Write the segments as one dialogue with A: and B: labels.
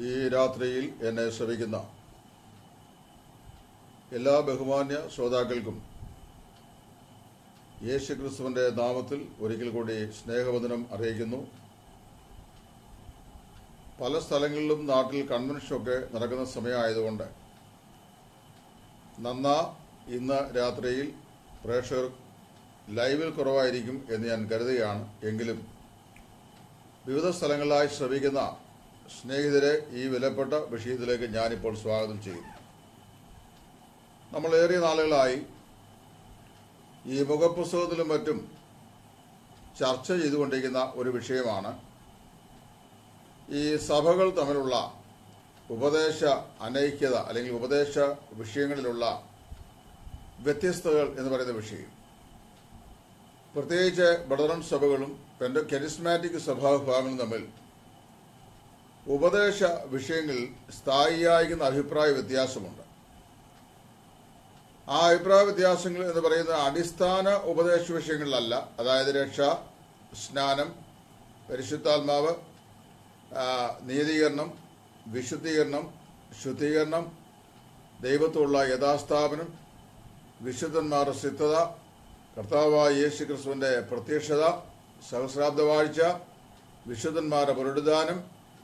A: ഈ രാത്രിയിൽ എന്നെ ശ്രമിക്കുന്ന എല്ലാ ബഹുമാന്യ ശ്രോതാക്കൾക്കും യേശു ക്രിസ്തുവിന്റെ നാമത്തിൽ ഒരിക്കൽ കൂടി സ്നേഹവന്ദനം അറിയിക്കുന്നു പല സ്ഥലങ്ങളിലും നാട്ടിൽ കൺവെൻഷനൊക്കെ നടക്കുന്ന സമയമായതുകൊണ്ട് നന്ന ഇന്ന് രാത്രിയിൽ പ്രേക്ഷകർ ലൈവിൽ കുറവായിരിക്കും എന്ന് ഞാൻ കരുതുകയാണ് എങ്കിലും വിവിധ സ്ഥലങ്ങളിലായി ശ്രമിക്കുന്ന സ്നേഹിതരെ ഈ വിലപ്പെട്ട വിഷയത്തിലേക്ക് ഞാനിപ്പോൾ സ്വാഗതം ചെയ്യും നമ്മൾ ഏറിയ നാളുകളായി ഈ മുഖപുസ്തകത്തിലും മറ്റും ചർച്ച ചെയ്തുകൊണ്ടിരിക്കുന്ന ഒരു വിഷയമാണ് ഈ സഭകൾ തമ്മിലുള്ള ഉപദേശ അനൈക്യത അല്ലെങ്കിൽ ഉപദേശ വിഷയങ്ങളിലുള്ള വ്യത്യസ്തകൾ എന്ന് പറയുന്ന വിഷയം പ്രത്യേകിച്ച് ബഡറൻ സഭകളും പെൻഡ കരിസ്മാറ്റിക് സഭാവിഭാഗങ്ങളും തമ്മിൽ ഉപദേശ വിഷയങ്ങളിൽ സ്ഥായിയായിരിക്കുന്ന അഭിപ്രായ വ്യത്യാസമുണ്ട് ആ അഭിപ്രായ വ്യത്യാസങ്ങൾ എന്ന് പറയുന്ന അടിസ്ഥാന ഉപദേശ വിഷയങ്ങളിലല്ല അതായത് രക്ഷ സ്നാനം പരിശുദ്ധാത്മാവ് ആ, നീതീകരണം വിശുദ്ധീകരണം ശുദ്ധീകരണം ദൈവത്തോടുള്ള യഥാസ്ഥാപനം വിശുദ്ധന്മാരുടെ സിദ്ധത കർത്താവായ യേശു ക്രിസ്തുവിന്റെ പ്രത്യക്ഷത സഹസ്രാബ്ദ വാഴ്ച വിശുദ്ധന്മാരുടെ പുനരുദ്ധാനം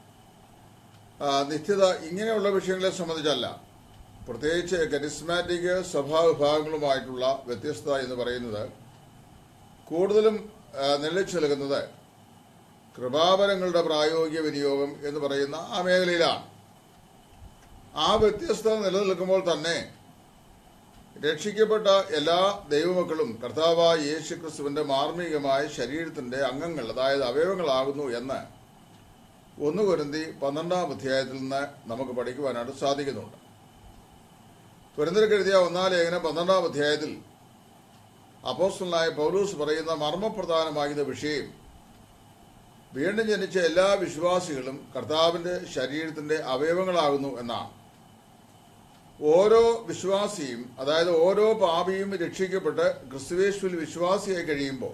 A: ആ, നിത്യത ഇങ്ങനെയുള്ള വിഷയങ്ങളെ സംബന്ധിച്ചല്ല പ്രത്യേകിച്ച് കരിസ്മാറ്റിക് സഭാവിഭാഗങ്ങളുമായിട്ടുള്ള വ്യത്യസ്തത എന്ന് പറയുന്നത് കൂടുതലും ആ, നിലച്ചു നിൽക്കുന്നത് കൃപാവരങ്ങളുടെ പ്രായോഗിക വിനിയോഗം എന്ന് പറയുന്ന ആ മേഖലയിലാണ് ആ വ്യത്യസ്തത നിലനിൽക്കുമ്പോൾ തന്നെ രക്ഷിക്കപ്പെട്ട എല്ലാ ദൈവമക്കളും കർത്താവായ യേശു ക്രിസ്തുവിന്റെ മാർമികമായ ശരീരത്തിന്റെ അംഗങ്ങൾ അതായത് അവയവങ്ങളാകുന്നു എന്ന് ഒന്ന് കുരുന്തി പന്ത്രണ്ടാം അധ്യായത്തിൽ നിന്ന് നമുക്ക് പഠിക്കുവാനായിട്ട് സാധിക്കുന്നുണ്ട് കുരുന്തർക്ക് എഴുതിയ ഒന്നാം ലേഖനം പന്ത്രണ്ടാം അധ്യായത്തിൽ അപ്പോസ്റ്റലായ പൗലൂസ് പറയുന്ന മർമ്മപ്രധാനമാകുന്ന വിഷയം വീണ്ടും ജനിച്ച എല്ലാ വിശ്വാസികളും കർത്താവിന്റെ ശരീരത്തിന്റെ അവയവങ്ങളാകുന്നു എന്നാണ് ഓരോ വിശ്വാസിയും അതായത് ഓരോ പാപിയും രക്ഷിക്കപ്പെട്ട് ക്രിസ്തുവേശ്വൽ വിശ്വാസിയായി കഴിയുമ്പോൾ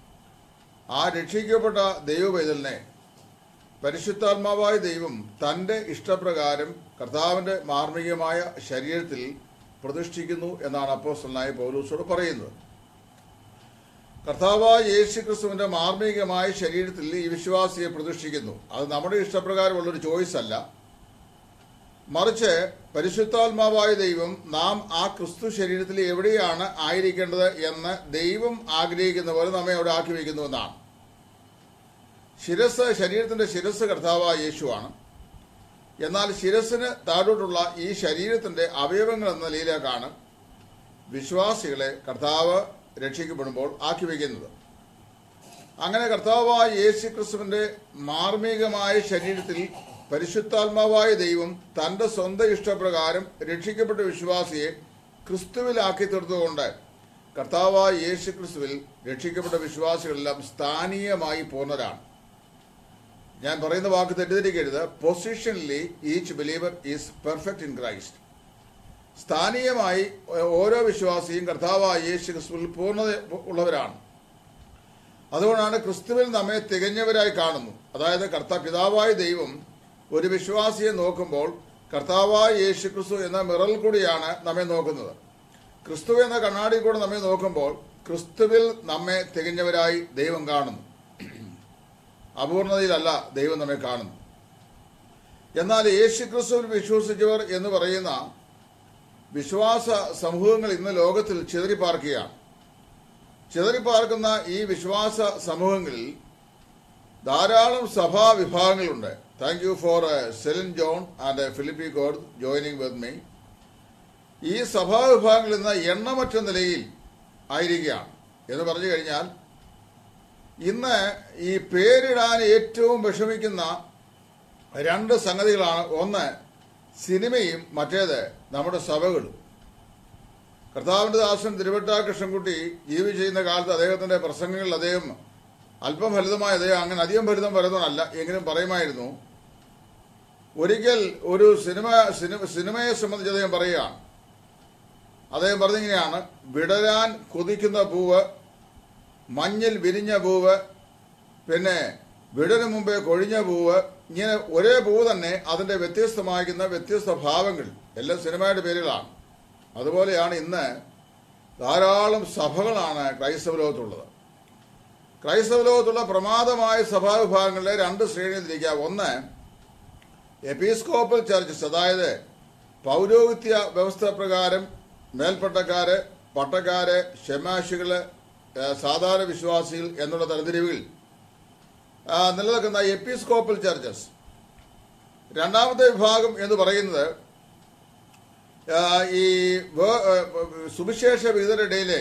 A: ആ രക്ഷിക്കപ്പെട്ട ദൈവപൈതലിനെ പരിശുദ്ധാത്മാവായ ദൈവം തന്റെ ഇഷ്ടപ്രകാരം കർത്താവിന്റെ മാർമികമായ ശരീരത്തിൽ പ്രതിഷ്ഠിക്കുന്നു എന്നാണ് അപ്പോസ്റ്റലായ പൗലൂസോട് പറയുന്നത് കർത്താവായ യേശു ക്രിസ്തുവിന്റെ മാർമികമായ ശരീരത്തിൽ ഈ വിശ്വാസിയെ പ്രതിഷ്ഠിക്കുന്നു അത് നമ്മുടെ ഇഷ്ടപ്രകാരമുള്ളൊരു ചോയ്സ് അല്ല മറിച്ച് പരിശുദ്ധാത്മാവായ ദൈവം നാം ആ ക്രിസ്തു ശരീരത്തിൽ എവിടെയാണ് ആയിരിക്കേണ്ടത് എന്ന് ദൈവം ആഗ്രഹിക്കുന്ന പോലെ നമ്മെ അവിടെ ആക്കി വയ്ക്കുന്നു എന്നാണ് ശിരസ് ശരീരത്തിന്റെ ശിരസ് കർത്താവായ യേശുവാണ് എന്നാൽ ശിരസിന് താഴോട്ടുള്ള ഈ ശരീരത്തിന്റെ അവയവങ്ങൾ എന്ന നിലയിലേക്കാണ് വിശ്വാസികളെ കർത്താവ് രക്ഷിക്കപ്പെടുമ്പോൾ ആക്കി വയ്ക്കുന്നത് അങ്ങനെ കർത്താവായ യേശു ക്രിസ്തുവിന്റെ മാർമികമായ ശരീരത്തിൽ പരിശുദ്ധാത്മാവായ ദൈവം തന്റെ സ്വന്തം ഇഷ്ടപ്രകാരം രക്ഷിക്കപ്പെട്ട വിശ്വാസിയെ ക്രിസ്തുവിലാക്കി തീർത്തുകൊണ്ട് കർത്താവായ യേശു ക്രിസ്തുവിൽ രക്ഷിക്കപ്പെട്ട വിശ്വാസികളെല്ലാം സ്ഥാനീയമായി പൂർണ്ണരാണ് ഞാൻ പറയുന്ന വാക്ക് തെറ്റിദ്ധരിക്കരുത് positionally each believer is perfect in Christ സ്ഥാനീയമായി ഓരോ വിശ്വാസിയും കർത്താവായ യേശു ക്രിസ്തുവിൽ പൂർണ്ണത ഉള്ളവരാണ് അതുകൊണ്ടാണ് ക്രിസ്തുവിൽ നമ്മെ തികഞ്ഞവരായി കാണുന്നു അതായത് കർത്താ പിതാവായ ദൈവം ഒരു വിശ്വാസിയെ നോക്കുമ്പോൾ കർത്താവായ യേശു ക്രിസ്തു എന്ന മിറൽ കൂടിയാണ് നമ്മെ നോക്കുന്നത് ക്രിസ്തു എന്ന കണ്ണാടി കൂടെ നമ്മെ നോക്കുമ്പോൾ ക്രിസ്തുവിൽ നമ്മെ തികഞ്ഞവരായി ദൈവം കാണുന്നു അപൂർണതയിലല്ല ദൈവം നമ്മെ കാണുന്നു എന്നാൽ യേശു ക്രിസ്തുവിൽ വിശ്വസിച്ചവർ എന്ന് പറയുന്ന വിശ്വാസ സമൂഹങ്ങൾ ഇന്ന് ലോകത്തിൽ ചിതറിപ്പാർക്കുകയാണ് ചിതറിപ്പാർക്കുന്ന ഈ വിശ്വാസ സമൂഹങ്ങളിൽ ധാരാളം സഭാ വിഭാഗങ്ങളുണ്ട് thank you for Celine John and Philip god joining with me ഈ സഭാ വിഭാഗങ്ങൾ ഇന്ന് എണ്ണമറ്റ നിലയിൽ ആയിരിക്കുകയാണ് എന്ന് പറഞ്ഞു കഴിഞ്ഞാൽ ഇന്ന് ഈ പേരിടാൻ ഏറ്റവും വിഷമിക്കുന്ന രണ്ട് സംഗതികളാണ് ഒന്ന് സിനിമയും മറ്റേത് നമ്മുടെ സഭകളും കർത്താവിന്റെ ദാസൻ തിരുവട്ട കൃഷ്ണൻകുട്ടി ജീവി ചെയ്യുന്ന കാലത്ത് അദ്ദേഹത്തിന്റെ പ്രസംഗങ്ങളിൽ അദ്ദേഹം അല്പം ഫലിതമായ അദ്ദേഹം അങ്ങനെ അധികം ഫലിതം വരുന്നതല്ല എങ്കിലും പറയുമായിരുന്നു ഒരിക്കൽ ഒരു സിനിമ സിനിമ സിനിമയെ സംബന്ധിച്ച് അദ്ദേഹം പറയുകയാണ് അദ്ദേഹം പറഞ്ഞിങ്ങനെയാണ് വിടരാൻ കൊതിക്കുന്ന പൂവ് മഞ്ഞിൽ വിരിഞ്ഞ പൂവ് പിന്നെ വിടന് മുമ്പേ കൊഴിഞ്ഞ പൂവ് ഇങ്ങനെ ഒരേ പൂവ് തന്നെ അതിന്റെ വ്യത്യസ്തമാകുന്ന വ്യത്യസ്ത ഭാവങ്ങൾ എല്ലാം സിനിമയുടെ പേരുകളാണ് അതുപോലെയാണ് ഇന്ന് ധാരാളം സഭകളാണ് ക്രൈസ്തവ ലോകത്തുള്ളത് ക്രൈസ്തവ ലോകത്തുള്ള പ്രമാദമായ സഭാവിഭാഗങ്ങളിലെ രണ്ട് ശ്രേണിയിൽ തിരിക്കാം ഒന്ന് എപ്പീസ്കോപ്പൽ ചർച്ചസ് അതായത് പൗരോഹിത്യ വ്യവസ്ഥ പ്രകാരം മേൽപ്പട്ടക്കാര് പട്ടക്കാര് ഷെമാഷികള് ഏഹ് സാധാരണ വിശ്വാസികൾ എന്നുള്ള തരംതിരിവുകൾ ആ, നിലനിൽക്കുന്ന എപ്പിസ്കോപ്പൽ ചർച്ചസ് രണ്ടാമത്തെ വിഭാഗം എന്ന് പറയുന്നത് ആ, ഈ വേ- ആ, സുവിശേഷ വിഹിതരുടെയിലെ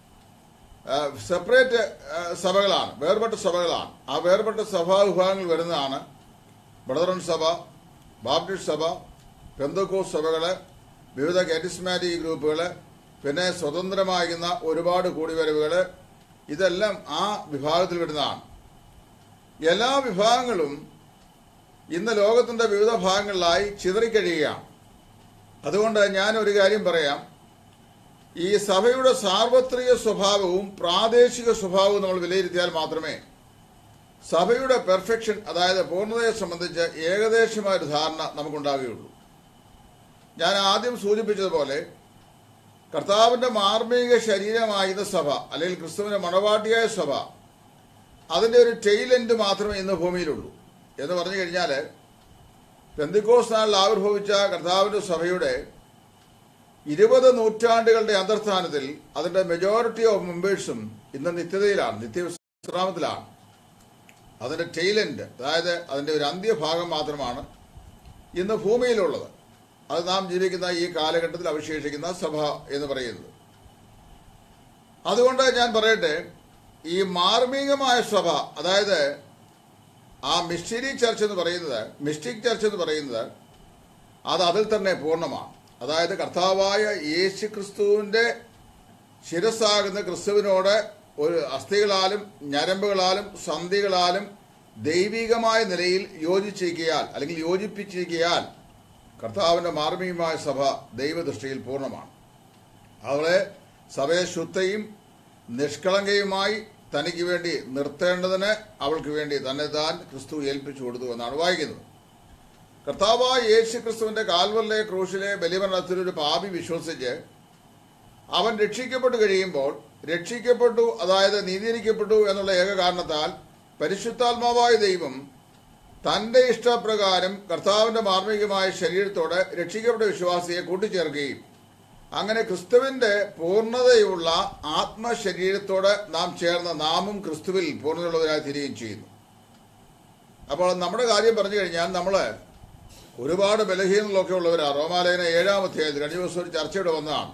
A: സെപ്പറേറ്റ് സഭകളാണ് വേർപെട്ട സഭകളാണ് ആ വേർപെട്ട സഭാ വിഭാഗങ്ങൾ വരുന്നതാണ് ബ്രദറൻ സഭ ബാപ്റ്റിസ്റ്റ് സഭ പെന്തക്കോസ് സഭകള് വിവിധ കാറ്റിസ്മാറ്റിക് ഗ്രൂപ്പുകള് പിന്നെ സ്വതന്ത്രമാകുന്ന ഒരുപാട് കൂടിവരവുകള് ഇതെല്ലാം ആ വിഭാഗത്തിൽ വരുന്നതാണ് എല്ലാ വിഭാഗങ്ങളും ഇന്ന് ലോകത്തിന്റെ വിവിധ ഭാഗങ്ങളിലായി ചിതറിക്കഴിയുകയാണ് അതുകൊണ്ട് ഞാൻ ഒരു കാര്യം പറയാം ഈ സഭയുടെ സാർവത്രിക സ്വഭാവവും പ്രാദേശിക സ്വഭാവവും നമ്മൾ വിലയിരുത്തിയാൽ മാത്രമേ സഭയുടെ പെർഫെക്ഷൻ അതായത് പൂർണ്ണതയെ സംബന്ധിച്ച് ഏകദേശമായ ഒരു ധാരണ നമുക്കുണ്ടാകുകയുള്ളൂ ഞാൻ ആദ്യം സൂചിപ്പിച്ചതുപോലെ കർത്താവിന്റെ മാർമിക ശരീരമായിരുന്ന സഭ അല്ലെങ്കിൽ ക്രിസ്തുവിന്റെ മണവാട്ടിയായ സഭ അതിന്റെ ഒരു ടെയിൽ എൻഡ് മാത്രമേ ഇന്ന് ഭൂമിയിലുള്ളൂ എന്ന് പറഞ്ഞു കഴിഞ്ഞാൽ പെന്തിക്കോസ് നാളിൽ ആവിർഭവിച്ച കർത്താവിന്റെ സഭയുടെ ഇരുപത് നൂറ്റാണ്ടുകളുടെ അന്തർസ്ഥാനത്തിൽ അതിന്റെ മെജോറിറ്റി ഓഫ് മെമ്പേഴ്സും ഇന്ന് നിത്യതയിലാണ് നിത്യവിശ്രാമത്തിലാണ് അതിന്റെ ടെയിൽ എൻഡ് അതായത് അതിന്റെ ഒരു അന്ത്യഭാഗം മാത്രമാണ് ഇന്ന് ഭൂമിയിലുള്ളത് അത് നാം ജീവിക്കുന്ന ഈ കാലഘട്ടത്തിൽ അവശേഷിക്കുന്ന സഭ എന്ന് പറയുന്നത് അതുകൊണ്ട് ഞാൻ പറയട്ടെ ഈ മാർമികമായ സഭ അതായത് ആ മിസ്റ്ററി ചർച്ച് എന്ന് പറയുന്നത് മിസ്റ്റിക് ചർച്ച് എന്ന് പറയുന്നത് അത് അതിൽ തന്നെ പൂർണ്ണമാണ് അതായത് കർത്താവായ യേശു ക്രിസ്തുവിന്റെ ശിരസ്സാകുന്ന ക്രിസ്തുവിനോട് ഒരു അസ്ഥികളാലും ഞരമ്പുകളാലും സന്ധികളാലും ദൈവികമായ നിലയിൽ യോജിച്ചിരിക്കയാൽ അല്ലെങ്കിൽ യോജിപ്പിച്ചിരിക്കയാൽ കർത്താവിന്റെ മാർമികമായ സഭ ദൈവദൃഷ്ടിയിൽ പൂർണ്ണമാണ് അവളെ സഭയെ ശുദ്ധയും നിഷ്കളങ്കയുമായി തനിക്ക് വേണ്ടി നിർത്തേണ്ടതിന് അവൾക്ക് വേണ്ടി തന്നെ താൻ ക്രിസ്തു ഏൽപ്പിച്ചു കൊടുത്തു എന്നാണ് വായിക്കുന്നത് കർത്താവായ യേശു ക്രിസ്തുവിന്റെ കാൽവറിലെ ക്രൂശിലെ ബലിമരണത്തിൽ ഒരു പാപി വിശ്വസിച്ച് അവൻ രക്ഷിക്കപ്പെട്ടു കഴിയുമ്പോൾ രക്ഷിക്കപ്പെട്ടു അതായത് നീതീകരിക്കപ്പെട്ടു എന്നുള്ള ഏക കാരണത്താൽ പരിശുദ്ധാത്മാവായ ദൈവം തന്റെ ഇഷ്ടപ്രകാരം കർത്താവിന്റെ മാർമികമായ ശരീരത്തോട് രക്ഷിക്കപ്പെട്ട വിശ്വാസിയെ കൂട്ടിച്ചേർക്കുകയും അങ്ങനെ ക്രിസ്തുവിന്റെ പൂർണ്ണതയുള്ള ആത്മശരീരത്തോട് നാം ചേർന്ന് നാമും ക്രിസ്തുവിൽ പൂർണ്ണതയുള്ളവരായി തീരുകയും ചെയ്യുന്നു അപ്പോൾ നമ്മുടെ കാര്യം പറഞ്ഞു കഴിഞ്ഞാൽ നമ്മൾ ഒരുപാട് ബലഹീനങ്ങളൊക്കെ ഉള്ളവരാ റോമാലയന ഏഴാം അധ്യായത്തിൽ കഴിഞ്ഞ ദിവസം ഒരു ചർച്ചയുടെ വന്നതാണ്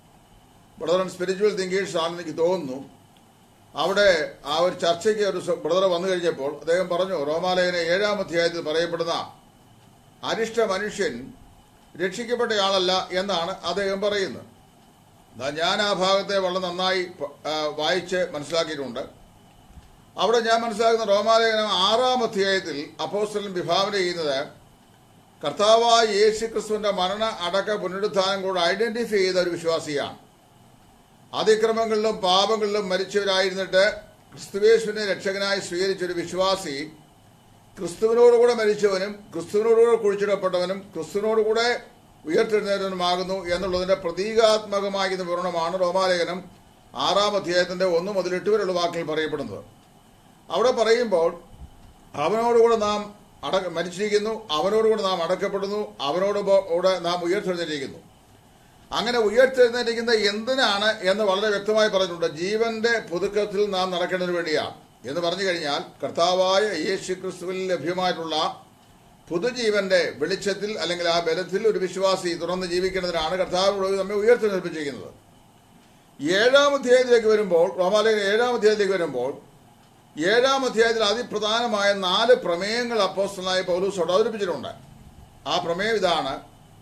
A: ബ്രദർ സ്പിരിച്വൽ തിങ്കേഴ്സ് ആണെന്ന് എനിക്ക് തോന്നുന്നു അവിടെ ആ ഒരു ചർച്ചയ്ക്ക് ഒരു ബ്രദർ വന്നു കഴിഞ്ഞപ്പോൾ അദ്ദേഹം പറഞ്ഞു റോമാലയന ഏഴാം അധ്യായത്തിൽ പറയപ്പെടുന്ന അരിഷ്ട മനുഷ്യൻ രക്ഷിക്കപ്പെട്ടയാളല്ല എന്നാണ് അദ്ദേഹം പറയുന്നത് എന്നാ ഞാൻ ആ ഭാഗത്തെ വളരെ നന്നായി പ- ആ, വായിച്ച് മനസ്സിലാക്കിയിട്ടുണ്ട് അവിടെ ഞാൻ മനസ്സിലാക്കുന്ന റോമാലേഖനം ആറാം അധ്യായത്തിൽ അപ്പോസ്റ്റലൻ വിഭാവന ചെയ്യുന്നത് കർത്താവായ യേശു ക്രിസ്തുവിന്റെ മരണ അടക്ക പുനരുത്ഥാനം കൂടെ ഐഡന്റിഫൈ ചെയ്ത ഒരു വിശ്വാസിയാണ് അതിക്രമങ്ങളിലും പാപങ്ങളിലും മരിച്ചവരായിരുന്നിട്ട് ക്രിസ്തുവേശുവിനെ രക്ഷകനായി സ്വീകരിച്ച ഒരു വിശ്വാസി ക്രിസ്തുവിനോടുകൂടെ മരിച്ചവനും ക്രിസ്തുവിനോടുകൂടെ കുഴിച്ചിടപ്പെട്ടവനും ക്രിസ്തുവിനോടുകൂടെ ഉയർത്തെഴുന്നേറ്റവനുമാകുന്നു എന്നുള്ളതിന്റെ പ്രതീകാത്മകമായ വിവരണമാണ് റോമാലേഖനം ആറാം അധ്യായത്തിന്റെ ഒന്ന് മുതൽ എട്ട് വരെയുള്ള വാക്കിൽ പറയപ്പെടുന്നത് അവിടെ പറയുമ്പോൾ അവനോടുകൂടെ നാം അട മരിച്ചിരിക്കുന്നു അവനോടുകൂടെ നാം അടക്കപ്പെടുന്നു അവനോട് കൂടെ നാം ഉയർത്തെഴുന്നേറ്റിരിക്കുന്നു അങ്ങനെ ഉയർത്തെഴുന്നേറ്റിരിക്കുന്ന എന്തിനാണ് എന്ന് വളരെ വ്യക്തമായി പറഞ്ഞിട്ടുണ്ട് ജീവന്റെ പുതുക്കത്തിൽ നാം നടക്കേണ്ടതിന് വേണ്ടിയാണ് എന്ന് പറഞ്ഞു കഴിഞ്ഞാൽ കർത്താവായ യേശു ക്രിസ്തുവിൽ ലഭ്യമായിട്ടുള്ള പുതുജീവന്റെ വെളിച്ചത്തിൽ അല്ലെങ്കിൽ ആ ബലത്തിൽ ഒരു വിശ്വാസി തുറന്ന് ജീവിക്കേണ്ടതിനാണ് കർത്താവ് നമ്മെ ഉയർത്തെഴുന്നേൽപ്പിച്ചിരിക്കുന്നത് ഏഴാം അധ്യായത്തിലേക്ക് വരുമ്പോൾ റോമാലയൻ ഏഴാം അധ്യായത്തിലേക്ക് വരുമ്പോൾ ഏഴാം അധ്യായത്തിൽ അതിപ്രധാനമായ നാല് പ്രമേയങ്ങൾ അപ്പോസ്റ്റലായ പൗലൂസോട് അവതരിപ്പിച്ചിട്ടുണ്ട് ആ പ്രമേയം ഇതാണ്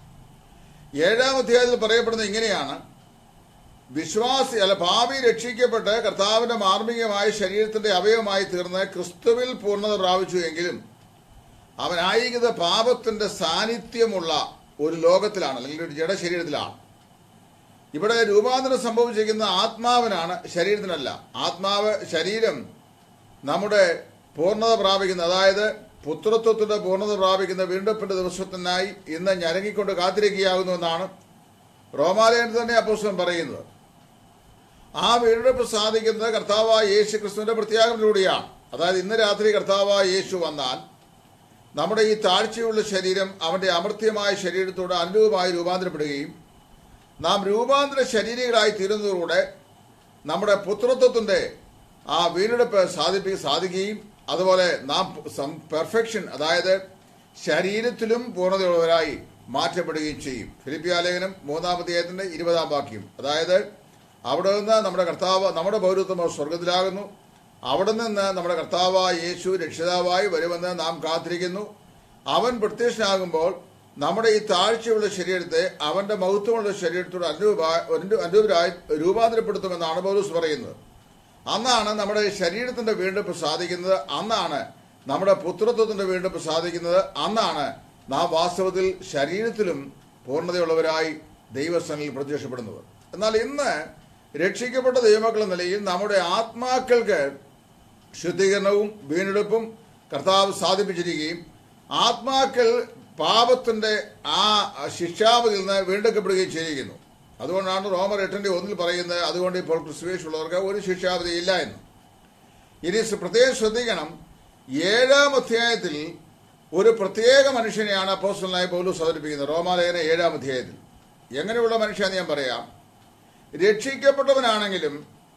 A: ഏഴാം അധ്യായത്തിൽ പറയപ്പെടുന്നത് ഇങ്ങനെയാണ് വിശ്വാസി അല്ല ഭാവി രക്ഷിക്കപ്പെട്ട് കർത്താവിന്റെ മാർമികമായ ശരീരത്തിന്റെ അവയവമായി തീർന്ന് ക്രിസ്തുവിൽ പൂർണ്ണത പ്രാപിച്ചു എങ്കിലും അവനായിരിക്കുന്ന പാപത്തിന്റെ സാന്നിധ്യമുള്ള ഒരു ലോകത്തിലാണ് അല്ലെങ്കിൽ ഒരു ജഡശരീരത്തിലാണ് ഇവിടെ രൂപാന്തരം സംഭവിച്ചിരിക്കുന്ന ആത്മാവിനാണ് ശരീരത്തിനല്ല ആത്മാവ് ശരീരം നമ്മുടെ പൂർണ്ണത പ്രാപിക്കുന്ന അതായത് പുത്രത്വത്തിന്റെ പൂർണ്ണത പ്രാപിക്കുന്ന വീണ്ടെടുപ്പിന്റെ ദിവസത്തിനായി ഇന്ന് ഞരങ്ങിക്കൊണ്ട് കാത്തിരിക്കുകയാകുന്നുവെന്നാണ് റോമാലയത്തിൽ തന്നെ അപ്പോസ്റ്റലൻ പറയുന്നത് ആ വീണ്ടെടുപ്പ് സാധിക്കുന്നത് കർത്താവായ യേശു ക്രിസ്തുവിന്റെ പ്രത്യാഗമത്തിലൂടെയാണ് അതായത് ഇന്ന് രാത്രി കർത്താവായ യേശു വന്നാൽ നമ്മുടെ ഈ താഴ്ചയുള്ള ശരീരം അവന്റെ അമർത്യമായ ശരീരത്തോട് അനുരൂപമായി രൂപാന്തരപ്പെടുകയും നാം രൂപാന്തര ശരീരികളായി തീരുന്നതിലൂടെ നമ്മുടെ പുത്രത്വത്തിന്റെ ആ വീണ്ടെടുപ്പ് സാധിപ്പി സാധിക്കുകയും അതുപോലെ നാം പെർഫെക്ഷൻ അതായത് ശരീരത്തിലും പൂർണ്ണതയുള്ളവരായി മാറ്റപ്പെടുകയും ചെയ്യും ഫിലിപ്പിയാലേഖനം മൂന്നാമധ്യായത്തിന്റെ ഇരുപതാം വാക്യം അതായത് അവിടെ നിന്ന് നമ്മുടെ കർത്താവ് നമ്മുടെ പൗരത്വം സ്വർഗത്തിലാകുന്നു അവിടെ നിന്ന് നമ്മുടെ കർത്താവായ യേശു രക്ഷിതാവായി വരുമെന്ന് നാം കാത്തിരിക്കുന്നു അവൻ പ്രത്യക്ഷനാകുമ്പോൾ നമ്മുടെ ഈ താഴ്ചയുള്ള ശരീരത്തെ അവന്റെ മഹത്വമുള്ള ശരീരത്തോട് അനുരൂപ അനുരൂപരായി രൂപാന്തരപ്പെടുത്തുമെന്നാണ് പൗലൂസ് പറയുന്നത് അന്നാണ് നമ്മുടെ ശരീരത്തിന്റെ വീണ്ടെടുപ്പ് സാധിക്കുന്നത് അന്നാണ് നമ്മുടെ പുത്രത്വത്തിന്റെ വീണ്ടെടുപ്പ് സാധിക്കുന്നത് അന്നാണ് നാം വാസ്തവത്തിൽ ശരീരത്തിലും പൂർണ്ണതയുള്ളവരായി ദൈവസ്ഥനിൽ പ്രത്യക്ഷപ്പെടുന്നത് എന്നാൽ ഇന്ന് രക്ഷിക്കപ്പെട്ട ദൈവമക്കൾ എന്ന നിലയിൽ നമ്മുടെ ആത്മാക്കൾക്ക് ശുദ്ധീകരണവും വീണ്ടെടുപ്പും കർത്താവ് സാധിപ്പിച്ചിരിക്കുകയും ആത്മാക്കൾ പാപത്തിന്റെ ആ ശിക്ഷാപതിൽ നിന്ന് വീണ്ടെടുക്കപ്പെടുകയും ചെയ്തിരിക്കുന്നു അതുകൊണ്ടാണ് റോമർ എട്ടിന്റെ ഒന്നിൽ പറയുന്നത് അതുകൊണ്ട് ഇപ്പോൾ ക്രിസ്തുവേഷുള്ളവർക്ക് ഒരു ശിക്ഷാപതി ഇല്ല എന്ന് ഇനി ശ്ര- പ്രത്യേകം ശ്രദ്ധിക്കണം ഏഴാം അധ്യായത്തിൽ ഒരു പ്രത്യേക മനുഷ്യനെയാണ് അപ്പോസ്റ്റലായി പൗലൂസ് അവതരിപ്പിക്കുന്നത് റോമാലയന ഏഴാം അധ്യായത്തിൽ എങ്ങനെയുള്ള മനുഷ്യന്ന് ഞാൻ പറയാം രക്ഷിക്കപ്പെട്ടവനാണെങ്കിലും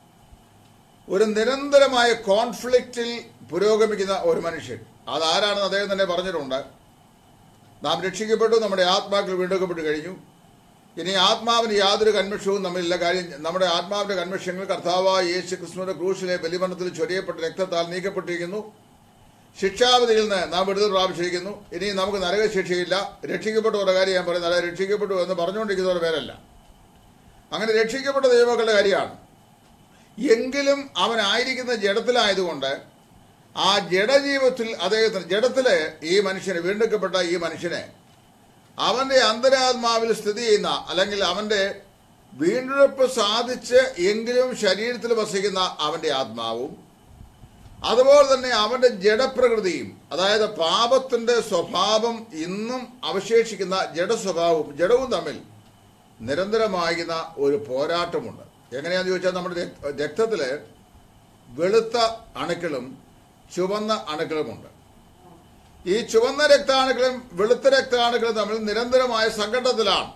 A: ഒരു നിരന്തരമായ കോൺഫ്ലിക്റ്റിൽ പുരോഗമിക്കുന്ന ഒരു മനുഷ്യൻ അതാരാണെന്ന് അദ്ദേഹം തന്നെ പറഞ്ഞിട്ടുണ്ട് നാം രക്ഷിക്കപ്പെട്ടു നമ്മുടെ ആത്മാക്കൾ വീണ്ടെടുക്കപ്പെട്ട് കഴിഞ്ഞു ഇനി ആത്മാവിന് യാതൊരു കന്മഷവും നമ്മളില്ല കാര്യം നമ്മുടെ ആത്മാവിന്റെ കന്മഷങ്ങൾ കർത്താവായ യേശു ക്രിസ്തുവിന്റെ ക്രൂശിലെ ബലിമരണത്തിൽ ചൊരിയപ്പെട്ട രക്തത്താൽ നീക്കപ്പെട്ടിരിക്കുന്നു ശിക്ഷാവധിയിൽ നിന്ന് നാം വിടുതൽ പ്രാപിച്ചിരിക്കുന്നു ഇനി നമുക്ക് നരകശിക്ഷയില്ല രക്ഷിക്കപ്പെട്ടവരുടെ കാര്യം ഞാൻ പറയുന്നത് അതായത് രക്ഷിക്കപ്പെട്ടു എന്ന് പറഞ്ഞുകൊണ്ടിരിക്കുന്നവരുടെ പേരല്ല അങ്ങനെ രക്ഷിക്കപ്പെട്ട ദൈവമക്കളുടെ കാര്യമാണ് എങ്കിലും അവനായിരിക്കുന്ന ജഡത്തിലായതുകൊണ്ട് ആ ജഡജീവിതത്തിൽ അദ്ദേഹത്തിന് ജഡത്തില് ഈ മനുഷ്യനെ വീണ്ടെടുക്കപ്പെട്ട ഈ മനുഷ്യനെ അവന്റെ അന്തരാത്മാവിൽ സ്ഥിതി ചെയ്യുന്ന അല്ലെങ്കിൽ അവന്റെ വീണ്ടെടുപ്പ് സാധിച്ച് എങ്കിലും ശരീരത്തിൽ വസിക്കുന്ന അവന്റെ ആത്മാവും അതുപോലെ തന്നെ അവന്റെ ജഡപ്രകൃതിയും അതായത് പാപത്തിന്റെ സ്വഭാവം ഇന്നും അവശേഷിക്കുന്ന ജഡസ്വഭാവവും ജഡവും തമ്മിൽ നിരന്തരമാകുന്ന ഒരു പോരാട്ടമുണ്ട് എങ്ങനെയാന്ന് ചോദിച്ചാൽ നമ്മുടെ രക്ത- രക്തത്തില് വെളുത്ത അണുക്കളും ചുവന്ന അണുക്കളുമുണ്ട് ഈ ചുവന്ന രക്താണുക്കളും വെളുത്ത രക്താണുക്കളും തമ്മിൽ നിരന്തരമായ സംഘട്ടനത്തിലാണ്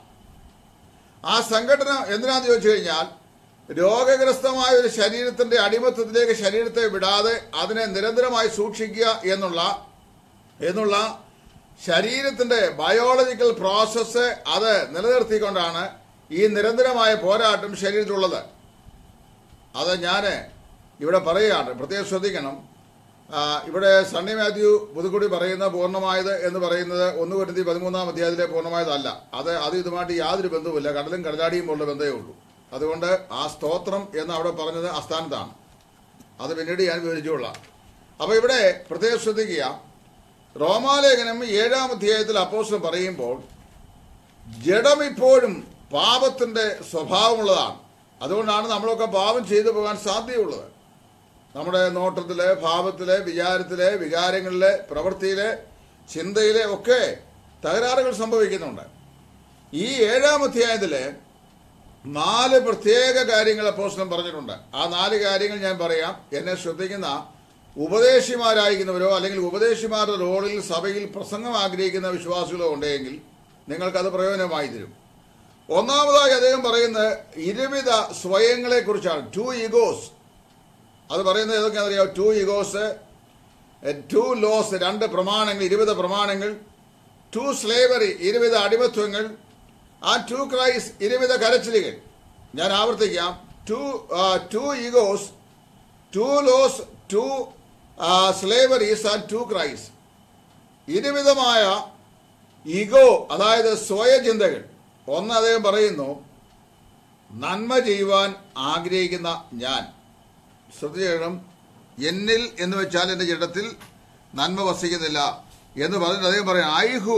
A: ആ സംഘടന എന്തിനാന്ന് ചോദിച്ചു കഴിഞ്ഞാൽ രോഗഗ്രസ്തമായ ഒരു ശരീരത്തിന്റെ അടിമത്തത്തിലേക്ക് ശരീരത്തെ വിടാതെ അതിനെ നിരന്തരമായി സൂക്ഷിക്കുക എന്നുള്ള എന്നുള്ള ശരീരത്തിന്റെ ബയോളജിക്കൽ പ്രോസസ്സ് അത് നിലനിർത്തിക്കൊണ്ടാണ് ഈ നിരന്തരമായ പോരാട്ടം ശരീരത്തിലുള്ളത് അത് ഞാൻ ഇവിടെ പറയുകയാണ് പ്രത്യേകം ശ്രദ്ധിക്കണം ആ, ഇവിടെ സണ്ണി മാത്യു പുതുക്കുടി പറയുന്ന പൂർണ്ണമായത് എന്ന് പറയുന്നത് ഒന്ന് വരുത്തി പതിമൂന്നാം അധ്യായത്തിലെ പൂർണ്ണമായതല്ല അത് അത് ഇതുമായിട്ട് യാതൊരു ബന്ധവുമില്ല കടലും കടലാടിയും പോലുള്ള ബന്ധമേ ഉള്ളൂ അതുകൊണ്ട് ആ സ്തോത്രം എന്ന് അവിടെ പറഞ്ഞത് അസ്ഥാനത്താണ് അത് പിന്നീട് ഞാൻ വിവരിച്ചുകൊള്ളാം അപ്പൊ ഇവിടെ പ്രത്യേകം ശ്രദ്ധിക്കുക റോമാലേഖനം ഏഴാം അധ്യായത്തിൽ അപ്പോസ്റ്റലൻ പറയുമ്പോൾ ജഡം ഇപ്പോഴും പാപത്തിന്റെ സ്വഭാവമുള്ളതാണ് അതുകൊണ്ടാണ് നമ്മളൊക്കെ പാപം ചെയ്തു പോകാൻ സാധ്യതയുള്ളത് നമ്മുടെ നോട്ടത്തിലെ ഭാവത്തിലെ വിചാരത്തിലെ വികാരങ്ങളിലെ പ്രവൃത്തിയിലെ ചിന്തയിലെ ഒക്കെ തകരാറുകൾ സംഭവിക്കുന്നുണ്ട് ഈ ഏഴാം അധ്യായത്തില് നാല് പ്രത്യേക കാര്യങ്ങൾ അപ്പോസ്റ്റലൻ പറഞ്ഞിട്ടുണ്ട് ആ നാല് കാര്യങ്ങൾ ഞാൻ പറയാം എന്നെ ശ്രദ്ധിക്കുന്ന ഉപദേശിമാരായിരിക്കുന്നവരോ അല്ലെങ്കിൽ ഉപദേശിമാരുടെ റോളിൽ സഭയിൽ പ്രസംഗം ആഗ്രഹിക്കുന്ന വിശ്വാസികളോ ഉണ്ടെങ്കിൽ നിങ്ങൾക്കത് പ്രയോജനമായി തരും ഒന്നാമതായി അദ്ദേഹം പറയുന്നത് ഇരുവിധ സ്വയങ്ങളെ കുറിച്ചാണ് ടു ഇഗോസ് അത് പറയുന്നത് ഏതൊക്കെയാണെന്ന് അറിയാം ടു ഇഗോസ് ടു ലോസ് രണ്ട് പ്രമാണങ്ങൾ ഇരുവിധ പ്രമാണങ്ങൾ ടു സ്ലേവറി ഇരുവിധ അടിമത്വങ്ങൾ ആ ടു ക്രൈസ് ഇരുവിധ കരച്ചിലുകൾ ഞാൻ ആവർത്തിക്കാം two two egos two laws two slaveries and two cries ഇരുവിധമായ ഈഗോ അതായത് സ്വയചിന്തകൾ ഒന്ന് അദ്ദേഹം പറയുന്നു നന്മ ചെയ്യുവാൻ ആഗ്രഹിക്കുന്ന ഞാൻ ശ്രദ്ധിക്കണം എന്നിൽ എന്ന് വെച്ചാൽ എൻ്റെ ജഡത്തിൽ നന്മ വസിക്കുന്നില്ല എന്ന് പറഞ്ഞിട്ട് അദ്ദേഹം പറയും ഐ ഹു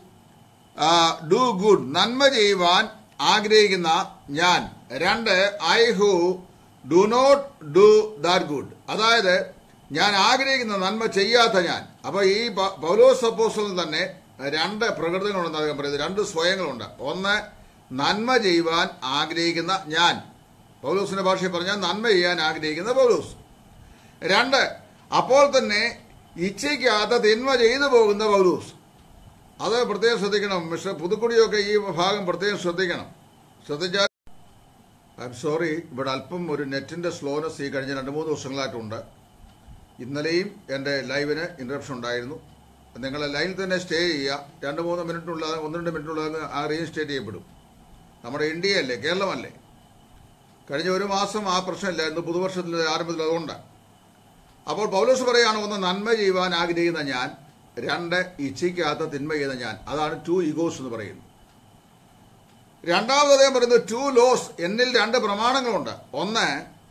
A: ഡു ഗുഡ് നന്മ ചെയ്യുവാൻ ആഗ്രഹിക്കുന്ന ഞാൻ രണ്ട് I who do not do that good അതായത് ഞാൻ ആഗ്രഹിക്കുന്ന നന്മ ചെയ്യാത്ത ഞാൻ അപ്പൊ ഈ പ- പൗലോസ് അപ്പോസ്റ്റലിൽ തന്നെ രണ്ട് പ്രകൃതങ്ങളുണ്ടെന്ന് അദ്ദേഹം പറയുന്നത് രണ്ട് സ്വയങ്ങളുണ്ട് ഒന്ന് നന്മ ചെയ്യുവാൻ ആഗ്രഹിക്കുന്ന ഞാൻ പൗലോസിന്റെ ഭാഷയിൽ പറഞ്ഞാൽ നന്മ ചെയ്യാൻ ആഗ്രഹിക്കുന്ന പൗലോസ് രണ്ട് അപ്പോൾ തന്നെ ഇച്ഛയ്ക്കാത്ത തിന്മ ചെയ്തു പോകുന്ന പൗലൂസ് അത് പ്രത്യേകം ശ്രദ്ധിക്കണം മിസ്റ്റർ പുതുക്കുടിയൊക്കെ ഈ ഭാഗം പ്രത്യേകം ശ്രദ്ധിക്കണം ശ്രദ്ധിച്ചാൽ ഐ എം സോറി ഇവിടെ അല്പം ഒരു നെറ്റിന്റെ സ്ലോനെസ് ഈ കഴിഞ്ഞ രണ്ട് മൂന്ന് ദിവസങ്ങളായിട്ടുണ്ട് ഇന്നലെയും എൻ്റെ ലൈവിന് ഇൻട്രപ്ഷൻ ഉണ്ടായിരുന്നു നിങ്ങൾ ലൈനിൽ തന്നെ സ്റ്റേ ചെയ്യുക രണ്ട് മൂന്ന് മിനിറ്റിനുള്ള ഒന്ന് രണ്ട് മിനിറ്റിനുള്ള ആ റീഇൻസ്റ്റേറ്റ് ചെയ്യപ്പെടും നമ്മുടെ ഇന്ത്യയല്ലേ കേരളമല്ലേ കഴിഞ്ഞ ഒരു മാസം ആ പ്രശ്നമില്ലായിരുന്നു പുതുവർഷത്തിൽ ആരംഭത്തിൽ അതുകൊണ്ട് അപ്പോൾ പൗലോസ് പറയാണ് ഒന്ന് നന്മ ചെയ്യുവാൻ ആഗ്രഹിക്കുന്ന ഞാൻ രണ്ട് ഇച്ഛിക്കാത്ത തിന്മ ചെയ്യുന്ന ഞാൻ അതാണ് ടു ഇഗോസ് എന്ന് പറയുന്നത് രണ്ടാമത് അദ്ദേഹം പറയുന്നത് ടു ലോസ് എന്നിൽ രണ്ട് പ്രമാണങ്ങളുണ്ട് ഒന്ന്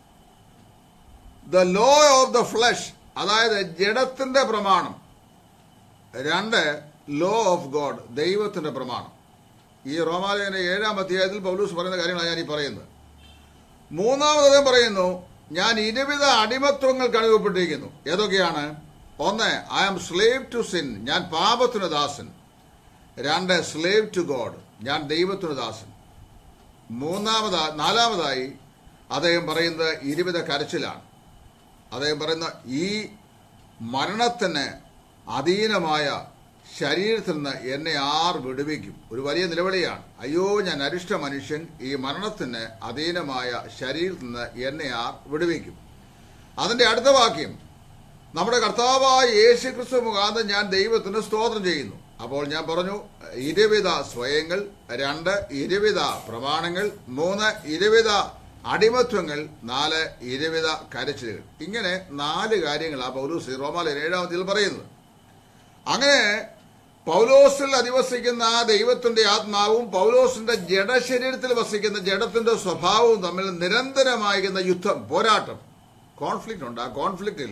A: the law of the flesh അതായത് ജഡത്തിന്റെ പ്രമാണം രണ്ട് ലോ ഓഫ് ഗോഡ് ദൈവത്തിന്റെ പ്രമാണം ഈ റോമാലയന്റെ ഏഴാം അധ്യായത്തിൽ പൗലൂസ് പറയുന്ന കാര്യങ്ങളാണ് ഞാൻ ഈ പറയുന്നത് മൂന്നാമത് അദ്ദേഹം പറയുന്നു ഞാൻ ഇരുവിധ അടിമത്വങ്ങൾ കണിവപ്പെട്ടിരിക്കുന്നു ഏതൊക്കെയാണ് ഒന്ന് I am slave to sin ഞാൻ പാപത്തിന് ദാസൻ രണ്ട് സ്ലേവ് ടു ഗോഡ് ഞാൻ ദൈവത്തിന് ദാസൻ മൂന്നാമതാ നാലാമതായി അദ്ദേഹം പറയുന്നത് ഇരുവിധ കരച്ചിലാണ് അദ്ദേഹം പറയുന്ന ഈ മരണത്തിന് അധീനമായ ശരീരത്തിൽ നിന്ന് എന്നെ ആർ വിടുവിക്കും ഒരു വലിയ നിലവിളിയാണ് അയ്യോ ഞാൻ അരിഷ്ട മനുഷ്യൻ ഈ മരണത്തിന് അധീനമായ ശരീരത്തിൽ നിന്ന് എന്നെ ആർ വിടുവിക്കും അതിന്റെ അടുത്ത വാക്യം നമ്മുടെ കർത്താവായ യേശു ക്രിസ്തു മുഖാന്തരം ഞാൻ ദൈവത്തിന് സ്തോത്രം ചെയ്യുന്നു അപ്പോൾ ഞാൻ പറഞ്ഞു ഇരുവിധ സ്വയങ്ങൾ രണ്ട് ഇരുവിധ പ്രമാണങ്ങൾ മൂന്ന് ഇരുവിധ അടിമത്വങ്ങൾ നാല് ഇരുവിധ കരച്ചിലുകൾ ഇങ്ങനെ നാല് കാര്യങ്ങളാണ് പൗലൂസ് റോമാലയൻ ഏഴാമത്തിൽ പറയുന്നത് അങ്ങനെ പൗലോസിൽ അധിവസിക്കുന്ന ആ ദൈവത്തിന്റെ ആത്മാവും പൗലോസിന്റെ ജഡശരീരത്തിൽ വസിക്കുന്ന ജഡത്തിന്റെ സ്വഭാവവും തമ്മിൽ നിരന്തരമായിരിക്കുന്ന യുദ്ധം പോരാട്ടം കോൺഫ്ലിക്റ്റ് ഉണ്ട് ആ കോൺഫ്ലിക്റ്റിൽ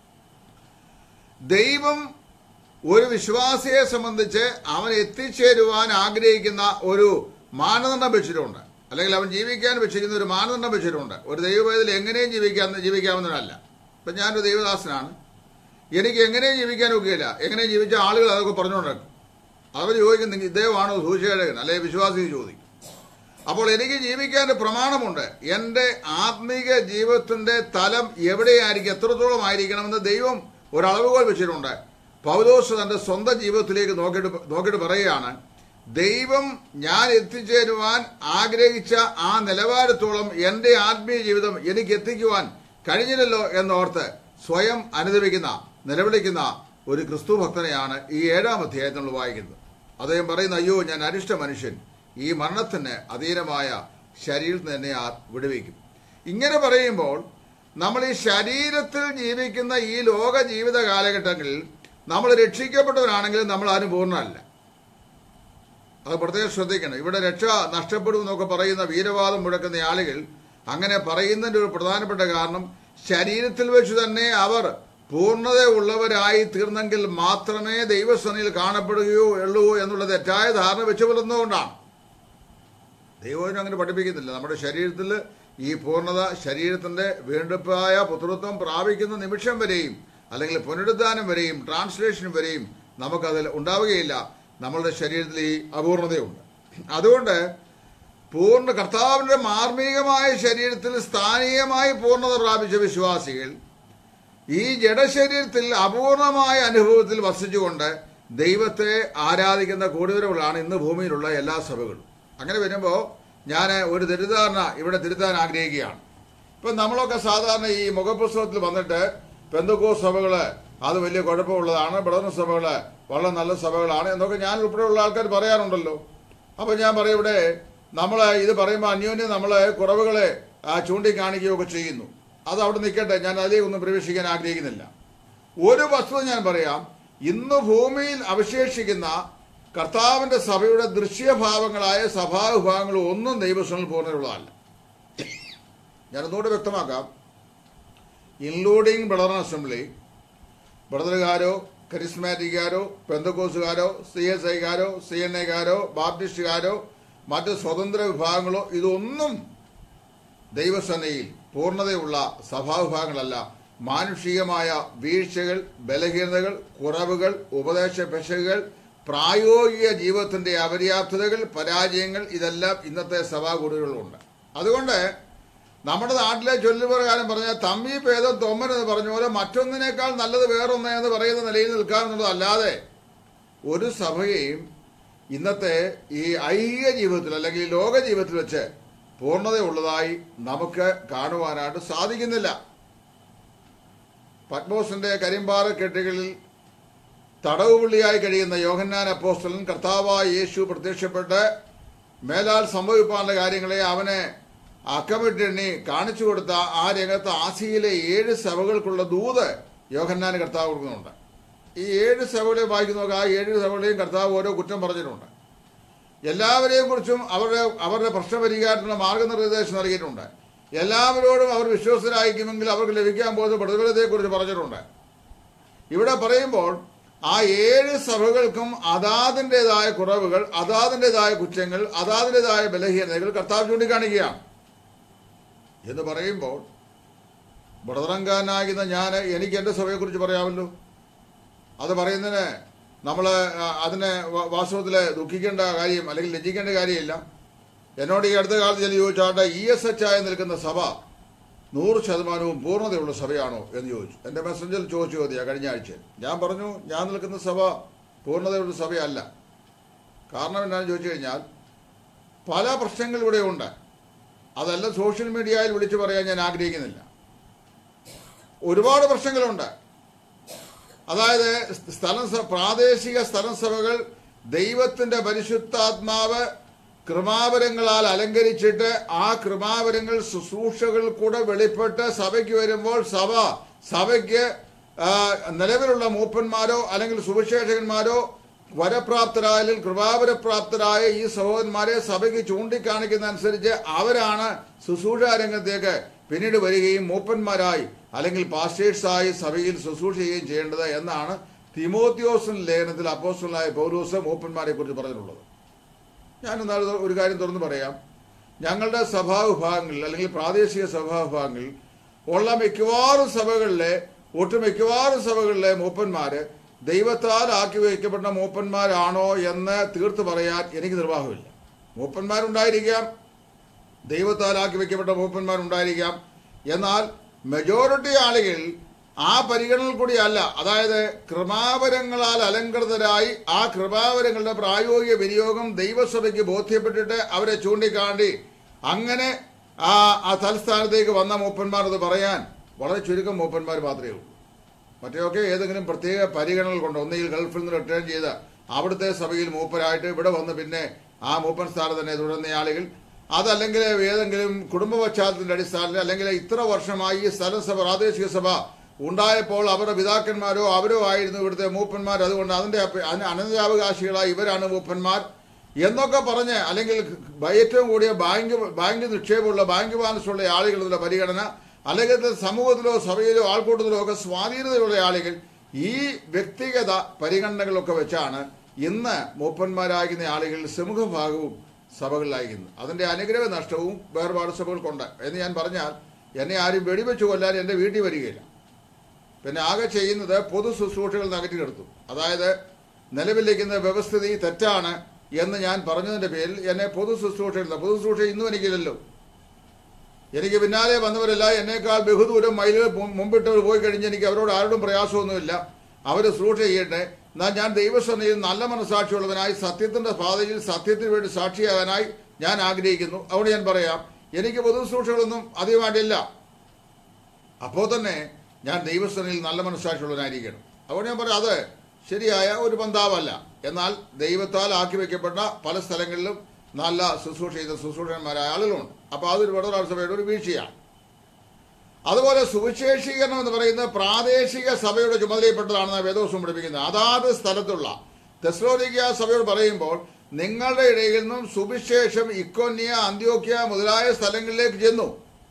A: ദൈവം ഒരു വിശ്വാസിയെ സംബന്ധിച്ച് അവൻ എത്തിച്ചേരുവാൻ ആഗ്രഹിക്കുന്ന ഒരു മാനദണ്ഡം വെച്ചിട്ടുണ്ട് അല്ലെങ്കിൽ അവൻ ജീവിക്കാൻ വെച്ചിരിക്കുന്ന ഒരു മാനദണ്ഡം വെച്ചിട്ടുണ്ട് ഒരു ദൈവവേദത്തിൽ എങ്ങനെയും ജീവിക്കാൻ ജീവിക്കാവുന്നതല്ല ഇപ്പം ഞാനൊരു ദൈവദാസനാണ് എനിക്ക് എങ്ങനെയും ജീവിക്കാൻ ഒക്കെയില്ല എങ്ങനെ ജീവിച്ച ആളുകൾ അതൊക്കെ പറഞ്ഞുകൊണ്ടിരിക്കും അവർ ചോദിക്കും "നിങ്ങൾ ഇദ്ദേഹമാണോ സൂചികഴകൻ അല്ലെങ്കിൽ വിശ്വാസി ചോദിക്കും അപ്പോൾ എനിക്ക് ജീവിക്കാൻ ഒരു പ്രമാണമുണ്ട് എൻ്റെ ആത്മീക ജീവിതത്തിന്റെ തലം എവിടെയായിരിക്കും എത്രത്തോളം ആയിരിക്കണമെന്ന് ദൈവം ഒരു അളവുകോൽ വെച്ചിട്ടുണ്ട് പൗലോസ് തന്റെ സ്വന്തം ജീവിതത്തിലേക്ക് നോക്കിയിട്ട് നോക്കിയിട്ട് പറയുകയാണ് ദൈവം ഞാൻ എത്തിച്ചേരുവാൻ ആഗ്രഹിച്ച ആ നിലവാരത്തോളം എൻ്റെ ആത്മീയ ജീവിതം എനിക്ക് എത്തിക്കുവാൻ കഴിഞ്ഞില്ലല്ലോ എന്നോർത്ത് സ്വയം അനുദവിക്കുന്ന നിലവിളിക്കുന്ന ഒരു ക്രിസ്തു ഭക്തനെയാണ് ഈ ഏഴാം അധ്യായത്തിൽ നമ്മൾ വായിക്കുന്നത് അദ്ദേഹം പറയുന്ന അയ്യോ ഞാൻ അരിഷ്ട മനുഷ്യൻ ഈ മരണത്തിന് അധീനമായ ശരീരത്തിൽ തന്നെ ആ വിടുവിക്കും ഇങ്ങനെ പറയുമ്പോൾ നമ്മൾ ഈ ശരീരത്തിൽ ജീവിക്കുന്ന ഈ ലോക ജീവിത കാലഘട്ടങ്ങളിൽ നമ്മൾ രക്ഷിക്കപ്പെട്ടവരാണെങ്കിലും നമ്മൾ ആരും പൂർണ്ണമല്ല അത് പ്രത്യേകം ശ്രദ്ധിക്കണം ഇവിടെ രക്ഷ നഷ്ടപ്പെടും എന്നൊക്കെ പറയുന്ന വീരവാദം മുഴക്കുന്ന ആളുകൾ അങ്ങനെ പറയുന്നതിന്റെ ഒരു പ്രധാനപ്പെട്ട കാരണം ശരീരത്തിൽ വെച്ച് തന്നെ അവർ പൂർണ്ണതയുള്ളവരായി തീർന്നെങ്കിൽ മാത്രമേ ദൈവസനയിൽ കാണപ്പെടുകയോ ഉള്ളൂ എന്നുള്ള തെറ്റായ ധാരണ വെച്ച് പുലർന്നുകൊണ്ടാണ് ദൈവം അങ്ങനെ പഠിപ്പിക്കുന്നില്ല നമ്മുടെ ശരീരത്തിൽ ഈ പൂർണ്ണത ശരീരത്തിന്റെ വീണ്ടെടുപ്പായ പുത്രത്വം പ്രാപിക്കുന്ന നിമിഷം വരെയും അല്ലെങ്കിൽ പുനരുദ്ധാനം വരെയും ട്രാൻസ്ലേഷൻ വരെയും നമുക്കതിൽ ഉണ്ടാവുകയില്ല നമ്മളുടെ ശരീരത്തിൽ ഈ അപൂർണതയുണ്ട് അതുകൊണ്ട് പൂർണ്ണ കർത്താവിന്റെ മാർമികമായ ശരീരത്തിൽ സ്ഥാനീയമായി പൂർണ്ണത പ്രാപിച്ച വിശ്വാസികൾ ഈ ജഡശരീരത്തിൽ അപൂർണമായ അനുഭവത്തിൽ വസിച്ചുകൊണ്ട് ദൈവത്തെ ആരാധിക്കുന്ന കൂടുതലുകളാണ് ഇന്ന് ഭൂമിയിലുള്ള എല്ലാ സഭകളും അങ്ങനെ വരുമ്പോൾ ഞാൻ ഒരു തിരുധാരണ ഇവിടെ തിരുത്താൻ ആഗ്രഹിക്കുകയാണ് ഇപ്പം നമ്മളൊക്കെ സാധാരണ ഈ മുഖപുസ്തകത്തിൽ വന്നിട്ട് പെന്തക്കോ സഭകള് അത് വലിയ കുഴപ്പമുള്ളതാണ് പ്രധാന സഭകള് വളരെ നല്ല സഭകളാണ് എന്നൊക്കെ ഞാൻ ഉൾപ്പെടെയുള്ള ആൾക്കാർ പറയാറുണ്ടല്ലോ അപ്പൊ ഞാൻ പറയും ഇവിടെ നമ്മൾ ഇത് പറയുമ്പോൾ അന്യോന്യം നമ്മൾ കുറവുകളെ ആ, ചൂണ്ടിക്കാണിക്കുകയൊക്കെ ചെയ്യുന്നു അത് അവിടെ നിൽക്കട്ടെ ഞാൻ അതിലേക്ക് ഒന്നും പ്രവേശിക്കാൻ ആഗ്രഹിക്കുന്നില്ല ഒരു വസ്തുത ഞാൻ പറയാം ഇന്ന് ഭൂമിയിൽ അവശേഷിക്കുന്ന കർത്താവിന്റെ സഭയുടെ ദൃശ്യഭാവങ്ങളായ സഭാവിഭാഗങ്ങൾ ഒന്നും ദൈവസ്വങ്ങൾ പൂർണ്ണതയുള്ളതല്ല ഞാനൊന്നുകൂടെ വ്യക്തമാക്കാം ഇൻക്ലൂഡിംഗ് ബ്രദർ അസംബ്ലി ബ്രദറുകാരോ കരിസ്മാറ്റിക്കാരോ പെന്തക്കോസുകാരോ സി എസ് ഐക്കാരോ സി എൻ ഐക്കാരോ ബാപ്റ്റിസ്റ്റുകാരോ മറ്റ് സ്വതന്ത്ര വിഭാഗങ്ങളോ ഇതൊന്നും ദൈവസേനയിൽ പൂർണ്ണതയുള്ള സഭാവിഭാഗങ്ങളല്ല മാനുഷികമായ വീഴ്ചകൾ ബലഹീനതകൾ കുറവുകൾ ഉപദേശ പെശകുകൾ പ്രായോഗിക ജീവിതത്തിന്റെ അപര്യാപ്തതകൾ പരാജയങ്ങൾ ഇതെല്ലാം ഇന്നത്തെ സഭാകൂടുകളിലുണ്ട് അതുകൊണ്ട് നമ്മുടെ നാട്ടിലെ ചൊല്ലുപ്രകാരം പറഞ്ഞാൽ തമ്മി ഭേദം തൊമ്മൻ എന്ന് പറഞ്ഞ പോലെ മറ്റൊന്നിനേക്കാൾ നല്ലത് വേറൊന്ന് എന്ന് പറയുന്ന നിലയിൽ നിൽക്കുക എന്നുള്ളതല്ലാതെ ഒരു സഭയെയും ഇന്നത്തെ ഈ ഐഹിക ജീവിതത്തിൽ അല്ലെങ്കിൽ ലോക ജീവിതത്തിൽ വെച്ച് പൂർണ്ണതയുള്ളതായി നമുക്ക് കാണുവാനായിട്ട് സാധിക്കുന്നില്ല പത്മോസിന്റെ കരിമ്പാറ കെട്ടുകളിൽ തടവുപുള്ളിയായി കഴിയുന്ന യോഹന്നാൻ അപ്പോസ്റ്റലൻ കർത്താവായ യേശു പ്രത്യക്ഷപ്പെട്ട് മേലാൽ സംഭവിപ്പാനുള്ള കാര്യങ്ങളെ അവനെ അക്കമിട്ടെണ്ണി കാണിച്ചു കൊടുത്ത ആ രംഗത്ത് ആസിയിലെ ഏഴ് സഭകൾക്കുള്ള ദൂത് യോഹന്നാന് കർത്താവ് കൊടുക്കുന്നുണ്ട് ഈ ഏഴ് സഭകളെയും വായിക്കുന്ന നോക്കുക ആ ഏഴ് സഭകളെയും കർത്താവ് ഓരോ കുറ്റം പറഞ്ഞിട്ടുണ്ട് എല്ലാവരെയും കുറിച്ചും അവരുടെ അവരുടെ പ്രശ്നപരിഹാരത്തിനുള്ള മാർഗനിർദ്ദേശം നൽകിയിട്ടുണ്ട് എല്ലാവരോടും അവർ വിശ്വസ്തരായിരിക്കുമെങ്കിൽ അവർക്ക് ലഭിക്കാൻ പോകുന്ന പ്രതിഫലത്തെക്കുറിച്ച് പറഞ്ഞിട്ടുണ്ട് ഇവിടെ പറയുമ്പോൾ ആ ഏഴ് സഭകൾക്കും അതാതിൻ്റെതായ കുറവുകൾ അതാതിൻ്റെതായ കുറ്റങ്ങൾ അതാതിൻ്റെതായ ബലഹീനതകൾ കർത്താവ് ചൂണ്ടിക്കാണിക്കുകയാണ് എന്ന് പറയുമ്പോൾ ബടതറങ്കാനാകുന്ന ഞാൻ എനിക്ക് എൻ്റെ സഭയെക്കുറിച്ച് പറയാമല്ലോ അത് പറയുന്നതിന് നമ്മൾ അതിനെ വ- വാസ്തവത്തിൽ ദുഃഖിക്കേണ്ട കാര്യം അല്ലെങ്കിൽ ലജ്ജിക്കേണ്ട കാര്യമില്ല എന്നോട് ഈ അടുത്ത കാലത്ത് ചില ചോദിച്ചാണ്ട് ഇ എസ് എച്ച് ആയി നിൽക്കുന്ന സഭ നൂറ് ശതമാനവും പൂർണ്ണതയുള്ള സഭയാണോ എന്ന് ചോദിച്ചു എൻ്റെ മെസ്സഞ്ചറിൽ ചോദിച്ചു ചോദ്യ കഴിഞ്ഞ ആഴ്ച ഞാൻ പറഞ്ഞു ഞാൻ നിൽക്കുന്ന സഭ പൂർണ്ണതയുള്ള സഭയല്ല കാരണം എന്താണെന്ന് ചോദിച്ചു കഴിഞ്ഞാൽ പല പ്രശ്നങ്ങൾ ഇവിടെ ഉണ്ട് അതെല്ലാം സോഷ്യൽ മീഡിയയിൽ വിളിച്ചു പറയാൻ ഞാൻ ആഗ്രഹിക്കുന്നില്ല ഒരുപാട് പ്രശ്നങ്ങളുണ്ട് അതായത് സ്ഥലം സ- പ്രാദേശിക സ്ഥലം സഭകൾ ദൈവത്തിന്റെ പരിശുദ്ധാത്മാവ് കൃപാവരങ്ങളാൽ അലങ്കരിച്ചിട്ട് ആ കൃപാവരങ്ങൾ ശുശ്രൂഷകൾ കൂടെ വെളിപ്പെട്ട് സഭയ്ക്ക് വരുമ്പോൾ സഭ സഭയ്ക്ക് ആ, നിലവിലുള്ള മൂപ്പന്മാരോ അല്ലെങ്കിൽ സുവിശേഷകന്മാരോ വരപ്രാപ്തരായ അല്ലെങ്കിൽ കൃപാവരപ്രാപ്തരായ ഈ സഹോദരന്മാരെ സഭയ്ക്ക് ചൂണ്ടിക്കാണിക്കുന്ന അനുസരിച്ച് അവരാണ് ശുശ്രൂഷ രംഗത്തേക്ക് പിന്നീട് വരികയും മൂപ്പന്മാരായി അല്ലെങ്കിൽ പാസ്റ്റേഴ്സായി സഭയിൽ ശുശ്രൂഷ ചെയ്യുകയും ചെയ്യേണ്ടത് എന്നാണ് തിമോത്യോസിൻ ലേഖനത്തിൽ അപ്പോസ്റ്റലായ പൗരൂസ് മൂപ്പന്മാരെ കുറിച്ച് പറഞ്ഞിട്ടുള്ളത് ഞാൻ എന്നാൽ ഒരു കാര്യം തുറന്നു പറയാം ഞങ്ങളുടെ സഭാവിഭാഗങ്ങളിൽ അല്ലെങ്കിൽ പ്രാദേശിക സഭാവിഭാഗങ്ങളിൽ ഉള്ള മിക്കവാറും സഭകളിലെ ഒട്ടുമിക്കവാറും സഭകളിലെ മൂപ്പന്മാര് ദൈവത്താൽ ആക്കി വയ്ക്കപ്പെട്ട മൂപ്പന്മാരാണോ എന്ന് തീർത്ത് പറയാൻ എനിക്ക് നിർവാഹമില്ല മൂപ്പന്മാരുണ്ടായിരിക്കാം ദൈവത്താൽ ആക്കി വയ്ക്കപ്പെട്ട മൂപ്പന്മാരുണ്ടായിരിക്കാം എന്നാൽ മെജോറിറ്റി ആളുകൾ ആ പരിഗണനയിൽ കൂടിയല്ല അതായത് കൃപാവരങ്ങളാൽ അലങ്കൃതരായി ആ കൃപാവരങ്ങളുടെ പ്രായോഗിക വിനിയോഗം ദൈവസഭയ്ക്ക് ബോധ്യപ്പെട്ടിട്ട് അവരെ ചൂണ്ടിക്കാണ്ടി അങ്ങനെ ആ ആ തലസ്ഥാനത്തേക്ക് വന്ന മൂപ്പന്മാർ അത് പറയാൻ വളരെ ചുരുക്കം മൂപ്പന്മാർ മാത്രമേ ഉള്ളൂ മറ്റൊക്കെ ഏതെങ്കിലും പ്രത്യേക പരിഗണനകൾ കൊണ്ട് ഒന്നുകിൽ ഗൾഫിൽ നിന്ന് റിട്ടേൺ ചെയ്ത് അവിടുത്തെ സഭയിൽ മൂപ്പരായിട്ട് ഇവിടെ വന്ന് പിന്നെ ആ മൂപ്പൻ സ്ഥാനം തന്നെ തുടരുന്ന ആളുകൾ അതല്ലെങ്കിൽ ഏതെങ്കിലും കുടുംബ പശ്ചാത്തലത്തിന്റെ അടിസ്ഥാനത്തിൽ അല്ലെങ്കിൽ ഇത്ര വർഷമായി ഈ സ്ഥലം സഭ പ്രാദേശിക സഭ ഉണ്ടായപ്പോൾ അവരുടെ പിതാക്കന്മാരോ അവരോ ആയിരുന്നു ഇവിടുത്തെ മൂപ്പന്മാർ അതുകൊണ്ട് അതിന്റെ അപ്പ- അതിന് അനന്തരാവകാശികളായി ഇവരാണ് മൂപ്പന്മാർ എന്നൊക്കെ പറഞ്ഞ് അല്ലെങ്കിൽ ഏറ്റവും കൂടിയ ബാങ്ക് ബാങ്ക് നിക്ഷേപമുള്ള ബാങ്ക് ബാലൻസുള്ള ആളുകളുടെ പരിഗണന അല്ലെങ്കിൽ സമൂഹത്തിലോ സഭയിലോ ആൾക്കൂട്ടത്തിലോ ഒക്കെ സ്വാധീനതയുള്ള ആളുകൾ ഈ വ്യക്തിഗത പരിഗണനകളൊക്കെ വെച്ചാണ് ഇന്ന് മൂപ്പന്മാരാകുന്ന ആളുകൾ സമൂഹഭാഗവും സഭകളിലായിരിക്കുന്നത് അതിന്റെ അനുഗ്രഹ നഷ്ടവും വേർപാട് സഭകൾക്കുണ്ട് എന്ന് ഞാൻ പറഞ്ഞാൽ എന്നെ ആരും വെടിവെച്ച് കൊല്ലാൻ എൻ്റെ വീട്ടിൽ വരികയില്ല പിന്നെ ആകെ ചെയ്യുന്നത് പൊതു ശുശ്രൂഷകൾ നകറ്റി നിർത്തും അതായത് നിലവിലിരിക്കുന്ന വ്യവസ്ഥിതി തെറ്റാണ് എന്ന് ഞാൻ പറഞ്ഞതിന്റെ പേരിൽ എന്നെ പൊതു ശുശ്രൂഷയിൽ പൊതു ശുശ്രൂഷ ഇന്നും എനിക്കില്ലല്ലോ എനിക്ക് പിന്നാലെ വന്നവരല്ല എന്നേക്കാൾ ബഹുദൂരം മൈലുകൾ മു- മുമ്പിട്ടവർ പോയി കഴിഞ്ഞ് എനിക്ക് അവരോട് ആരോടും പ്രയാസമൊന്നുമില്ല അവർ ശുശ്രൂഷ ചെയ്യട്ടെ എന്നാൽ ഞാൻ ദൈവസന്നിധിയിൽ നല്ല മനസാക്ഷിയുള്ളവനായി സത്യത്തിന്റെ പാതയിൽ സത്യത്തിന് വേണ്ടി സാക്ഷിയാകാനായി ഞാൻ ആഗ്രഹിക്കുന്നു അതുകൊണ്ട് ഞാൻ പറയാം എനിക്ക് പൊതു ശുശ്രൂഷകളൊന്നും അധികമായിട്ടില്ല അപ്പോൾ തന്നെ ഞാൻ ദൈവസ്ഥനിൽ നല്ല മനസ്സാക്ഷിയുള്ളവനായിരിക്കണം അതുകൊണ്ട് ഞാൻ പറയാം അത് ശരിയായ ഒരു പന്താവല്ല എന്നാൽ ദൈവത്താൽ ആക്കി വെക്കപ്പെട്ട പല സ്ഥലങ്ങളിലും നല്ല ശുശ്രൂഷ ചെയ്ത ശുശ്രൂഷകന്മാരായ ആളുകളുണ്ട് അപ്പോൾ അതൊരു വടതരാൾ സഭയുടെ ഒരു വീഴ്ചയാണ് അതുപോലെ സുവിശേഷീകരണം എന്ന് പറയുന്നത് പ്രാദേശിക സഭയുടെ ചുമതലയിൽപ്പെട്ടതാണെന്ന് വേദോസം പഠിപ്പിക്കുന്നത് അതാത് സ്ഥലത്തുള്ള തെസ്ലോനിക്ക സഭയോട് പറയുമ്പോൾ നിങ്ങളുടെ ഇടയിൽ നിന്നും സുവിശേഷം ഇക്കൊന്യ അന്ത്യോക്യ മുതലായ സ്ഥലങ്ങളിലേക്ക് ചെന്നു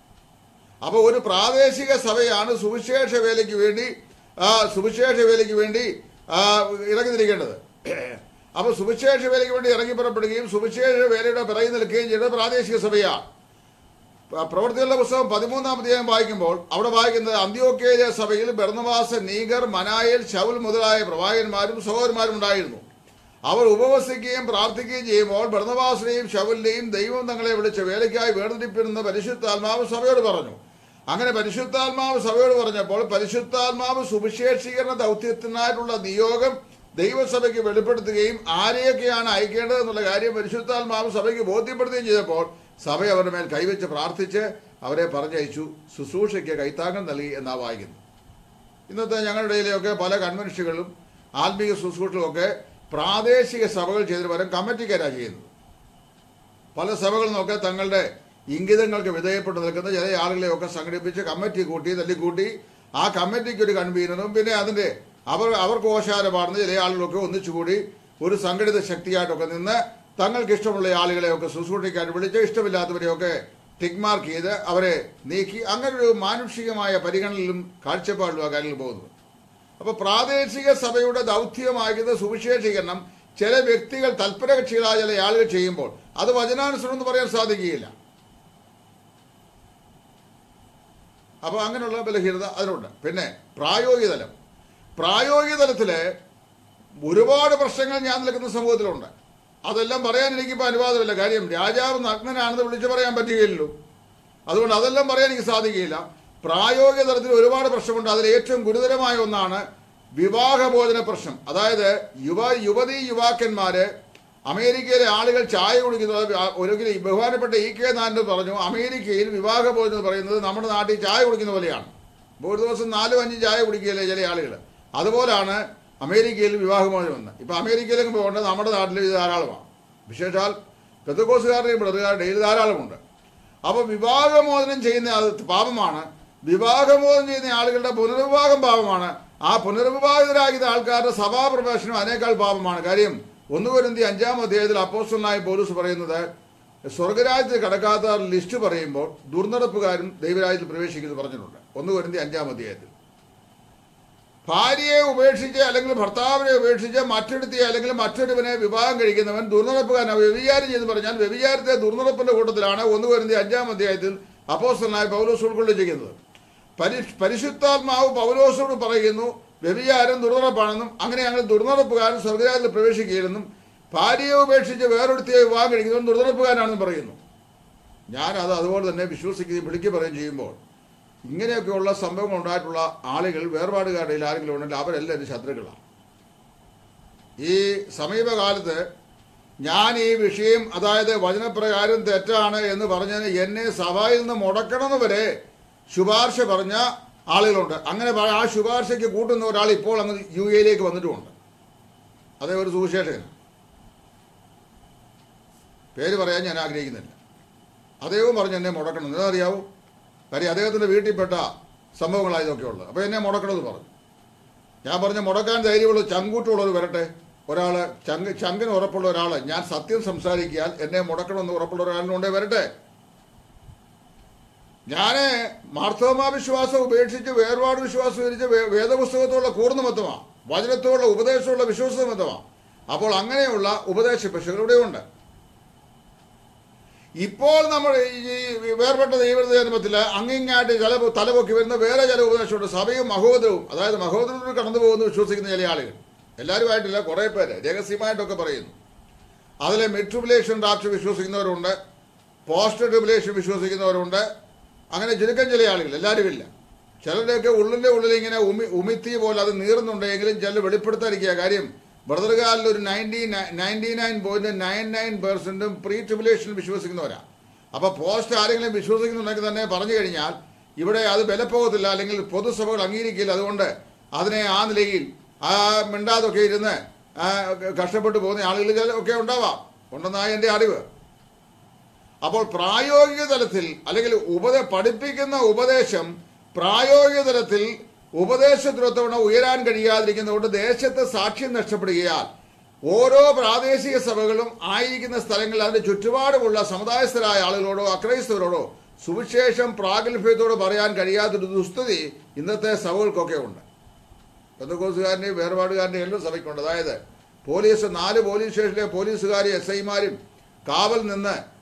A: അപ്പൊ ഒരു പ്രാദേശിക സഭയാണ് സുവിശേഷ വേലയ്ക്ക് വേണ്ടി ആ, സുവിശേഷ വേലയ്ക്ക് വേണ്ടി ആ, ഇറങ്ങി തിരിക്കേണ്ടത് അപ്പൊ സുവിശേഷ വേലയ്ക്ക് വേണ്ടി ഇറങ്ങി പുറപ്പെടുകയും സുവിശേഷ വേലയുടെ പിറകി നിൽക്കുകയും ചെയ്തത് പ്രാദേശിക സഭയാണ് പ- പ്രവൃത്തികളുടെ പുസ്തകം പതിമൂന്നാം അധ്യായം വായിക്കുമ്പോൾ അവിടെ വായിക്കുന്നത് അന്ത്യോക്കയിലെ സഭയിൽ ബർണവാസ് നീഗർ മനായേൽ ശൗൽ മുതലായ പ്രവാചകന്മാരും സഹോദരന്മാരും ഉണ്ടായിരുന്നു അവർ ഉപവസിക്കുകയും പ്രാർത്ഥിക്കുകയും ചെയ്യുമ്പോൾ ബർണവാസിനെയും ശൗലിനെയും ദൈവം തങ്ങളെ വിളിച്ച് വേലയ്ക്കായി വേർതിരിപ്പിരുന്ന പരിശുദ്ധാത്മാവ് സഭയോട് പറഞ്ഞു അങ്ങനെ പരിശുദ്ധാത്മാവ് സഭയോട് പറഞ്ഞപ്പോൾ പരിശുദ്ധാത്മാവ് സുവിശേഷീകരണ ദൗത്യത്തിനായിട്ടുള്ള നിയോഗം ദൈവസഭയ്ക്ക് വെളിപ്പെടുത്തുകയും ആരെയൊക്കെയാണ് അയക്കേണ്ടത് എന്നുള്ള കാര്യം പരിശുദ്ധാത്മാവ് സഭയ്ക്ക് ബോധ്യപ്പെടുത്തുകയും ചെയ്തപ്പോൾ സഭ അവരുടെ മേൽ കൈവച്ച് പ്രാർത്ഥിച്ച് അവരെ പറഞ്ഞയച്ചു ശുശ്രൂഷയ്ക്ക് കൈത്താങ്ങൽ നൽകി എന്നാ വായിക്കുന്നു ഇന്നത്തെ ഞങ്ങളുടെ ഇടയിലെയൊക്കെ പല കൺവെൻഷനുകളും ആത്മീയ ശുശ്രൂഷകളും ഒക്കെ പ്രാദേശിക സഭകൾ ചെയ്തിട്ട് പകരം കമ്മിറ്റിക്കാരാണ് ചെയ്യുന്നത് പല സഭകളും ഒക്കെ തങ്ങളുടെ ഇംഗിതങ്ങൾക്ക് വിധേയപ്പെട്ട് നിൽക്കുന്ന ചില ആളുകളെയൊക്കെ സംഘടിപ്പിച്ച് കമ്മിറ്റി കൂട്ടി തല്ലിക്കൂട്ടി ആ കമ്മിറ്റിക്ക് ഒരു കൺവീനറും പിന്നെ അതിന്റെ അവർ അവർക്ക് ഓശാര പാടുന്ന ചില ആളുകളൊക്കെ ഒന്നിച്ചുകൂടി ഒരു സംഘടിത ശക്തിയായിട്ടൊക്കെ നിന്ന് തങ്ങൾക്ക് ഇഷ്ടമുള്ള ആളുകളെയൊക്കെ ശുശ്രൂഷിക്കാൻ വിളിച്ച് ഇഷ്ടമില്ലാത്തവരെയൊക്കെ ടിക് മാർക്ക് ചെയ്ത് അവരെ നീക്കി അങ്ങനെ ഒരു മാനുഷികമായ പരിഗണനയിലും കാഴ്ചപ്പാടിലും ആ കാര്യങ്ങൾ പോകുന്നത് അപ്പൊ പ്രാദേശിക സഭയുടെ ദൗത്യമായത് സുവിശേഷീകരണം ചില വ്യക്തികൾ തൽപരകക്ഷികളായ ചില ആളുകൾ ചെയ്യുമ്പോൾ അത് വചനാനുസരണം എന്ന് പറയാൻ സാധിക്കുകയില്ല അപ്പൊ അങ്ങനെയുള്ള ബലഹീനത അതിനുണ്ട് പിന്നെ പ്രായോഗിക തലം പ്രായോഗിക തലത്തില് ഒരുപാട് പ്രശ്നങ്ങൾ ഞാൻ നിൽക്കുന്ന സമൂഹത്തിലുണ്ട് അതെല്ലാം പറയാൻ എനിക്കിപ്പോൾ അനുവാദമില്ല കാര്യം രാജാവ് നഗ്നനാണെന്ന് വിളിച്ചു പറയാൻ പറ്റുകയില്ലല്ലോ അതുകൊണ്ട് അതെല്ലാം പറയാൻ എനിക്ക് സാധിക്കുകയില്ല പ്രായോഗിക തലത്തിൽ ഒരുപാട് പ്രശ്നമുണ്ട് അതിൽ ഏറ്റവും ഗുരുതരമായ ഒന്നാണ് വിവാഹഭോജന പ്രശ്നം അതായത് യുവ യുവതി യുവാക്കന്മാര് അമേരിക്കയിലെ ആളുകൾ ചായ കുടിക്കുന്നത് ഒരിക്കലും ഈ ബഹുമാനപ്പെട്ട ഇ കെ നായർ പറഞ്ഞു അമേരിക്കയിൽ വിവാഹഭോജനം എന്ന് പറയുന്നത് നമ്മുടെ നാട്ടിൽ ചായ കുടിക്കുന്ന പോലെയാണ് ഇപ്പോൾ ഒരു ദിവസം നാലും അഞ്ചും ചായ കുടിക്കുകയല്ലേ ചില ആളുകൾ അതുപോലാണ് അമേരിക്കയിൽ വിവാഹമോചനം എന്ന് ഇപ്പൊ അമേരിക്കയിലേക്ക് പോകേണ്ടത് നമ്മുടെ നാട്ടിൽ ഇത് ധാരാളമാണ് വിശേഷാൽ പെത്തക്കോസുകാരുടെയും ബ്രദറുകാരുടെയും ഇത് ധാരാളമുണ്ട് അപ്പൊ വിവാഹമോചനം ചെയ്യുന്ന അത് പാപമാണ് വിവാഹമോചനം ചെയ്യുന്ന ആളുകളുടെ പുനർവിവാഹം പാപമാണ് ആ പുനർവിവാഹിതരാകുന്ന ആൾക്കാരുടെ സഭാപ്രവേശനം അതിനേക്കാൾ പാപമാണ് കാര്യം ഒന്നുകൊരുന്തി അഞ്ചാം അധ്യായത്തിൽ അപ്പോസ്റ്റലായ പോലീസ് പറയുന്നത് സ്വർഗരാജ്യത്തിൽ കടക്കാത്ത ലിസ്റ്റ് പറയുമ്പോൾ ദുർനടപ്പുകാരും ദൈവരാജ്യത്തിൽ പ്രവേശിക്കുന്നത് പറഞ്ഞിട്ടുണ്ട് ഒന്നുകൊരുന്തി അഞ്ചാം അധ്യായത്തിൽ ഭാര്യയെ ഉപേക്ഷിച്ച് അല്ലെങ്കിൽ ഭർത്താവിനെ ഉപേക്ഷിച്ച് മറ്റൊരുത്തി അല്ലെങ്കിൽ മറ്റൊരുവനെ വിവാഹം കഴിക്കുന്നവൻ ദുർനടപ്പുകാരൻ വ്യഭിചാരം ചെയ്ത് പറഞ്ഞാൽ വ്യഭിചാരത്തെ ദുർനടപ്പിന്റെ കൂട്ടത്തിലാണ് ഒന്ന് വരുന്ന അഞ്ചാം അധ്യായത്തിൽ അപ്പോസ്റ്റലായ പൗലോസ് ഉൾക്കൊള്ളിച്ചിരിക്കുന്നത് പരി പരിശുദ്ധാത്മാവ് പൗലോസോട് പറയുന്നു വ്യഭിചാരം ദുർനടപ്പാണെന്നും അങ്ങനെ അങ്ങനെ ദുർനടപ്പുകാരൻ സ്വർഗരാജ്യത്തിൽ പ്രവേശിക്കുകയില്ലെന്നും ഭാര്യയെ ഉപേക്ഷിച്ച് വേറൊരുത്തിയെ വിവാഹം കഴിക്കുന്നവൻ ദുർനടപ്പുകാരനാണെന്ന് പറയുന്നു ഞാൻ അത് അതുപോലെ തന്നെ വിശ്വസിക്കുകയും വിളിക്കുകയും പറയുകയും ചെയ്യുമ്പോൾ ഇങ്ങനെയൊക്കെയുള്ള സംഭവങ്ങൾ ഉണ്ടായിട്ടുള്ള ആളുകൾ വേർപാടുകാരുടെ ഇടയിൽ ആരെങ്കിലും ഉണ്ടെങ്കിൽ അവരെല്ലാവരും ശത്രുക്കളാണ് ഈ സമീപകാലത്ത് ഞാൻ ഈ വിഷയം അതായത് വചനപ്രകാരം തെറ്റാണ് എന്ന് പറഞ്ഞതിന് എന്നെ സഭയിൽ നിന്ന് മുടക്കണമെന്ന് വരെ ശുപാർശ പറഞ്ഞ ആളുകളുണ്ട് അങ്ങനെ പ- ആ ശുപാർശയ്ക്ക് കൂട്ടുന്ന ഒരാൾ ഇപ്പോൾ അങ്ങ് യു എയിലേക്ക് വന്നിട്ടുമുണ്ട് അതേ ഒരു സുവിശേഷകൻ പേര് പറയാൻ ഞാൻ ആഗ്രഹിക്കുന്നില്ല അദ്ദേഹവും പറഞ്ഞ് എന്നെ മുടക്കണം എന്നറിയാവൂ കാര്യം അദ്ദേഹത്തിന്റെ വീട്ടിൽപ്പെട്ട സംഭവങ്ങളാണ് ഇതൊക്കെ ഉള്ളത് അപ്പോൾ എന്നെ മുടക്കണമെന്ന് പറഞ്ഞു ഞാൻ പറഞ്ഞ മുടക്കാൻ ധൈര്യമുള്ള ചങ്കൂറ്റുള്ളവർ വരട്ടെ ഒരാള് ചങ്ക് ചങ്കിന് ഉറപ്പുള്ള ഒരാള് ഞാൻ സത്യം സംസാരിക്കാൻ എന്നെ മുടക്കണമെന്ന് ഉറപ്പുള്ള ഒരാളിനുണ്ടേ വരട്ടെ ഞാന് മാർത്തോമാ വിശ്വാസം ഉപേക്ഷിച്ച് വേർപാട് വിശ്വാസം സ്വീകരിച്ച് വേ- വേദപുസ്തകത്തോടുള്ള കൂർന്നമത്വമാ വചനത്തോടുള്ള ഉപദേശമുള്ള വിശ്വാസമത്വമാ അപ്പോൾ അങ്ങനെയുള്ള ഉപദേശ പക്ഷികൾ ഇവിടെയുണ്ട് ഇപ്പോൾ നമ്മൾ ഈ വേർപെട്ട ദൈവജന്മത്തിൽ അങ്ങിങ്ങായിട്ട് ചില തലപൊക്കി വരുന്ന വേറെ ചില ഉപദേശമുണ്ട് സഭയും മഹോദരവും അതായത് മഹോദരത്തിൽ കടന്നു പോകുന്നു വിശ്വസിക്കുന്ന ചില ആളുകൾ എല്ലാവരുമായിട്ടില്ല കുറേ പേര് രഹസ്യമായിട്ടൊക്കെ പറയുന്നു അതിലെ മിഡ് ട്രിബുലേഷൻ റാപ്ചർ വിശ്വസിക്കുന്നവരുണ്ട് പോസ്റ്റ് ട്രിബുലേഷൻ വിശ്വസിക്കുന്നവരുണ്ട് അങ്ങനെ ചുരുക്കം ചില ആളുകൾ എല്ലാവരും ഇല്ല ചിലരുടെയൊക്കെ ഉള്ളിൻ്റെ ഉള്ളിൽ ഇങ്ങനെ ഉമി ഉമിത്തി പോലെ അത് നീറുന്നുണ്ടെങ്കിലും ചില വെളിപ്പെടുത്താതിരിക്കുക കാര്യം ബ്രദർകാലിൽ ഒരു ninety ninety nine point nine nine പെർസെന്റും പ്രീ ട്രിബുലേഷൻ വിശ്വസിക്കുന്നവരാ അപ്പൊ പോസ്റ്റ് ആരെങ്കിലും വിശ്വസിക്കുന്നുണ്ടെങ്കിൽ തന്നെ പറഞ്ഞു കഴിഞ്ഞാൽ ഇവിടെ അത് ബലപ്പോകത്തില്ല അല്ലെങ്കിൽ പൊതുസഭകൾ അംഗീകരിക്കില്ല അതുകൊണ്ട് അതിനെ ആ നിലയിൽ ആ മിണ്ടാതൊക്കെ ഇരുന്ന് ആ, കഷ്ടപ്പെട്ടു പോകുന്ന ആളുകൾ ചില ഒക്കെ ഉണ്ടാവാം ഉണ്ടെന്നാണ് എൻ്റെ അറിവ് അപ്പോൾ പ്രായോഗിക തലത്തിൽ അല്ലെങ്കിൽ ഉപദ പഠിപ്പിക്കുന്ന ഉപദേശം പ്രായോഗിക തലത്തിൽ ഉപദേശത്തിനൊത്തവണ ഉയരാൻ കഴിയാതിരിക്കുന്നതുകൊണ്ട് ദേശത്ത് സാക്ഷ്യം നഷ്ടപ്പെടുകയാൽ ഓരോ പ്രാദേശിക സഭകളും ആയിരിക്കുന്ന സ്ഥലങ്ങളിൽ അതിന്റെ ചുറ്റുപാടുമുള്ള സമുദായസ്ഥരായ ആളുകളോടോ അക്രൈസ്തവരോടോ സുവിശേഷം പ്രാഗൽഭ്യത്തോട് പറയാൻ കഴിയാത്തൊരു ദുസ്ഥിതി ഇന്നത്തെ സഭകൾക്കൊക്കെ ഉണ്ട് പെന്തക്കോസുകാരൻ്റെയും വേർപാടുകാരൻ്റെയും എല്ലാം സഭയ്ക്കുണ്ട് അതായത് പോലീസ് നാല് പോലീസ് സ്റ്റേഷനിലെ പോലീസുകാരും എസ് ഐമാരും കാവൽ നിന്ന്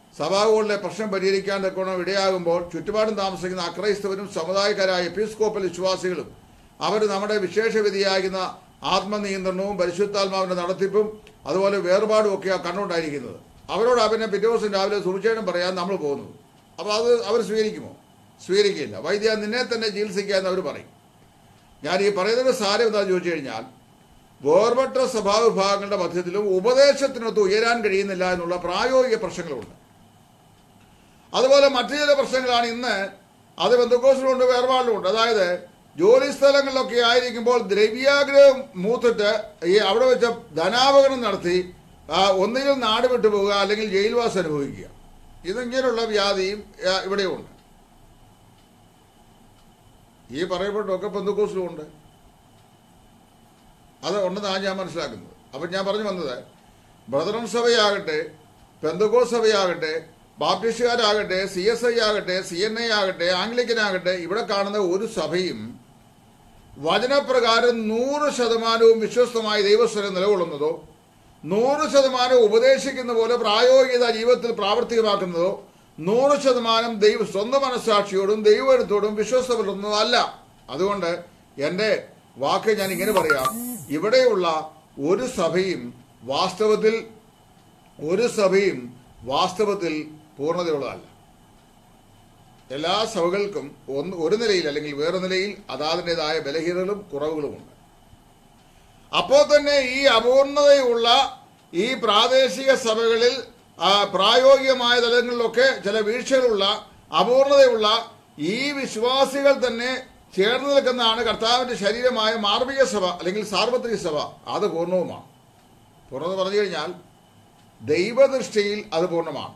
A: സഭാകളിലെ പ്രശ്നം പരിഹരിക്കാൻ തക്കോണം ഇടയാകുമ്പോൾ ചുറ്റുപാടും താമസിക്കുന്ന അക്രൈസ്തവരും സമുദായക്കാരായ എപ്പിസ്കോപ്പൽ വിശ്വാസികളും അവർ നമ്മുടെ വിശേഷവിധിയാകുന്ന ആത്മനിയന്ത്രണവും പരിശുദ്ധാത്മാവിന്റെ നടത്തിപ്പും അതുപോലെ വേർപാടും ഒക്കെയാണ് കണ്ടുകൊണ്ടായിരിക്കുന്നത് അവരോട് അവനെ പിറ്റേ ദിവസം രാവിലെ സുവിശേഷം പറയാൻ നമ്മൾ പോകുന്നത് അപ്പോൾ അത് അവർ സ്വീകരിക്കുമോ സ്വീകരിക്കില്ല വൈദ്യ നിന്നെ തന്നെ ചികിത്സിക്കാമെന്ന് അവർ പറയും ഞാൻ ഈ പറയുന്നതിന് സാരം എന്താണെന്ന് ചോദിച്ചു കഴിഞ്ഞാൽ വേർപെട്ട സഭാവിഭാഗങ്ങളുടെ മധ്യത്തിലും ഉപദേശത്തിനൊത്ത് ഉയരാൻ കഴിയുന്നില്ല എന്നുള്ള പ്രായോഗിക പ്രശ്നങ്ങളുണ്ട് അതുപോലെ മറ്റു ചില പ്രശ്നങ്ങളാണ് ഇന്ന് അത് ബന്ധുക്കോസിലുണ്ട് വേർപാടിലുണ്ട് അതായത് ജോലി സ്ഥലങ്ങളിലൊക്കെ ആയിരിക്കുമ്പോൾ ദ്രവ്യാഗ്രഹം മൂത്തിട്ട് ഈ അവിടെ വെച്ച് ധനാപകരണം നടത്തി ആ, ഒന്നുകിൽ നാട് വിട്ടു പോവുക അല്ലെങ്കിൽ ജയിൽവാസം അനുഭവിക്കുക ഇതിങ്ങനെയുള്ള വ്യാധിയും ആ, ഇവിടെയുണ്ട് ഈ പറയപ്പെട്ടൊക്കെ ബന്ധുക്കോസിലുമുണ്ട് അത് ഉണ്ടെന്നാണ് ഞാൻ മനസ്സിലാക്കുന്നത് അപ്പം ഞാൻ പറഞ്ഞു വന്നത് ബ്രദറൻ സഭയാകട്ടെ പെന്തകോ സഭയാകട്ടെ ബാപ്റ്റിസ്റ്റുകാരാകട്ടെ സി എസ് ഐ ആകട്ടെ സി എൻ ഐ ആകട്ടെ ആംഗ്ലിക്കൻ ആകട്ടെ ഇവിടെ കാണുന്ന ഒരു സഭയും വചനപ്രകാരം നൂറ് ശതമാനവും വിശ്വസ്തമായി ദൈവസ്വരം നിലകൊള്ളുന്നതോ നൂറ് ശതമാനം ഉപദേശിക്കുന്ന പോലെ പ്രായോഗികത ജീവിതത്തിൽ പ്രാവർത്തികമാക്കുന്നതോ നൂറ് ശതമാനം ദൈവ സ്വന്തം മനസ്സാക്ഷിയോടും ദൈവത്തോടും വിശ്വസ്ത പുലർത്തുന്നതോ അല്ല അതുകൊണ്ട് എൻ്റെ വാക്ക് ഞാൻ ഇങ്ങനെ പറയാം ഇവിടെയുള്ള ഒരു സഭയും വാസ്തവത്തിൽ ഒരു സഭയും വാസ്തവത്തിൽ പൂർണ്ണതയുള്ളതല്ല എല്ലാ സഭകൾക്കും ഒന്ന് ഒരു നിലയിൽ അല്ലെങ്കിൽ വേറെ നിലയിൽ അതാതിൻ്റെതായ ബലഹീനതകളും കുറവുകളുമുണ്ട് അപ്പോൾ തന്നെ ഈ അപൂർണതയുള്ള ഈ പ്രാദേശിക സഭകളിൽ ആ, പ്രായോഗികമായ തലങ്ങളിലൊക്കെ ചില വീഴ്ചകളുള്ള അപൂർണതയുള്ള ഈ വിശ്വാസികൾ തന്നെ ചേർന്ന് നിൽക്കുന്നതാണ് കർത്താവിന്റെ ശരീരമായ മാർമിക സഭ അല്ലെങ്കിൽ സാർവത്രിക സഭ അത് പൂർണ്ണവുമാണ് പൂർണ്ണത പറഞ്ഞു കഴിഞ്ഞാൽ ദൈവദൃഷ്ടിയിൽ അത് പൂർണ്ണമാണ്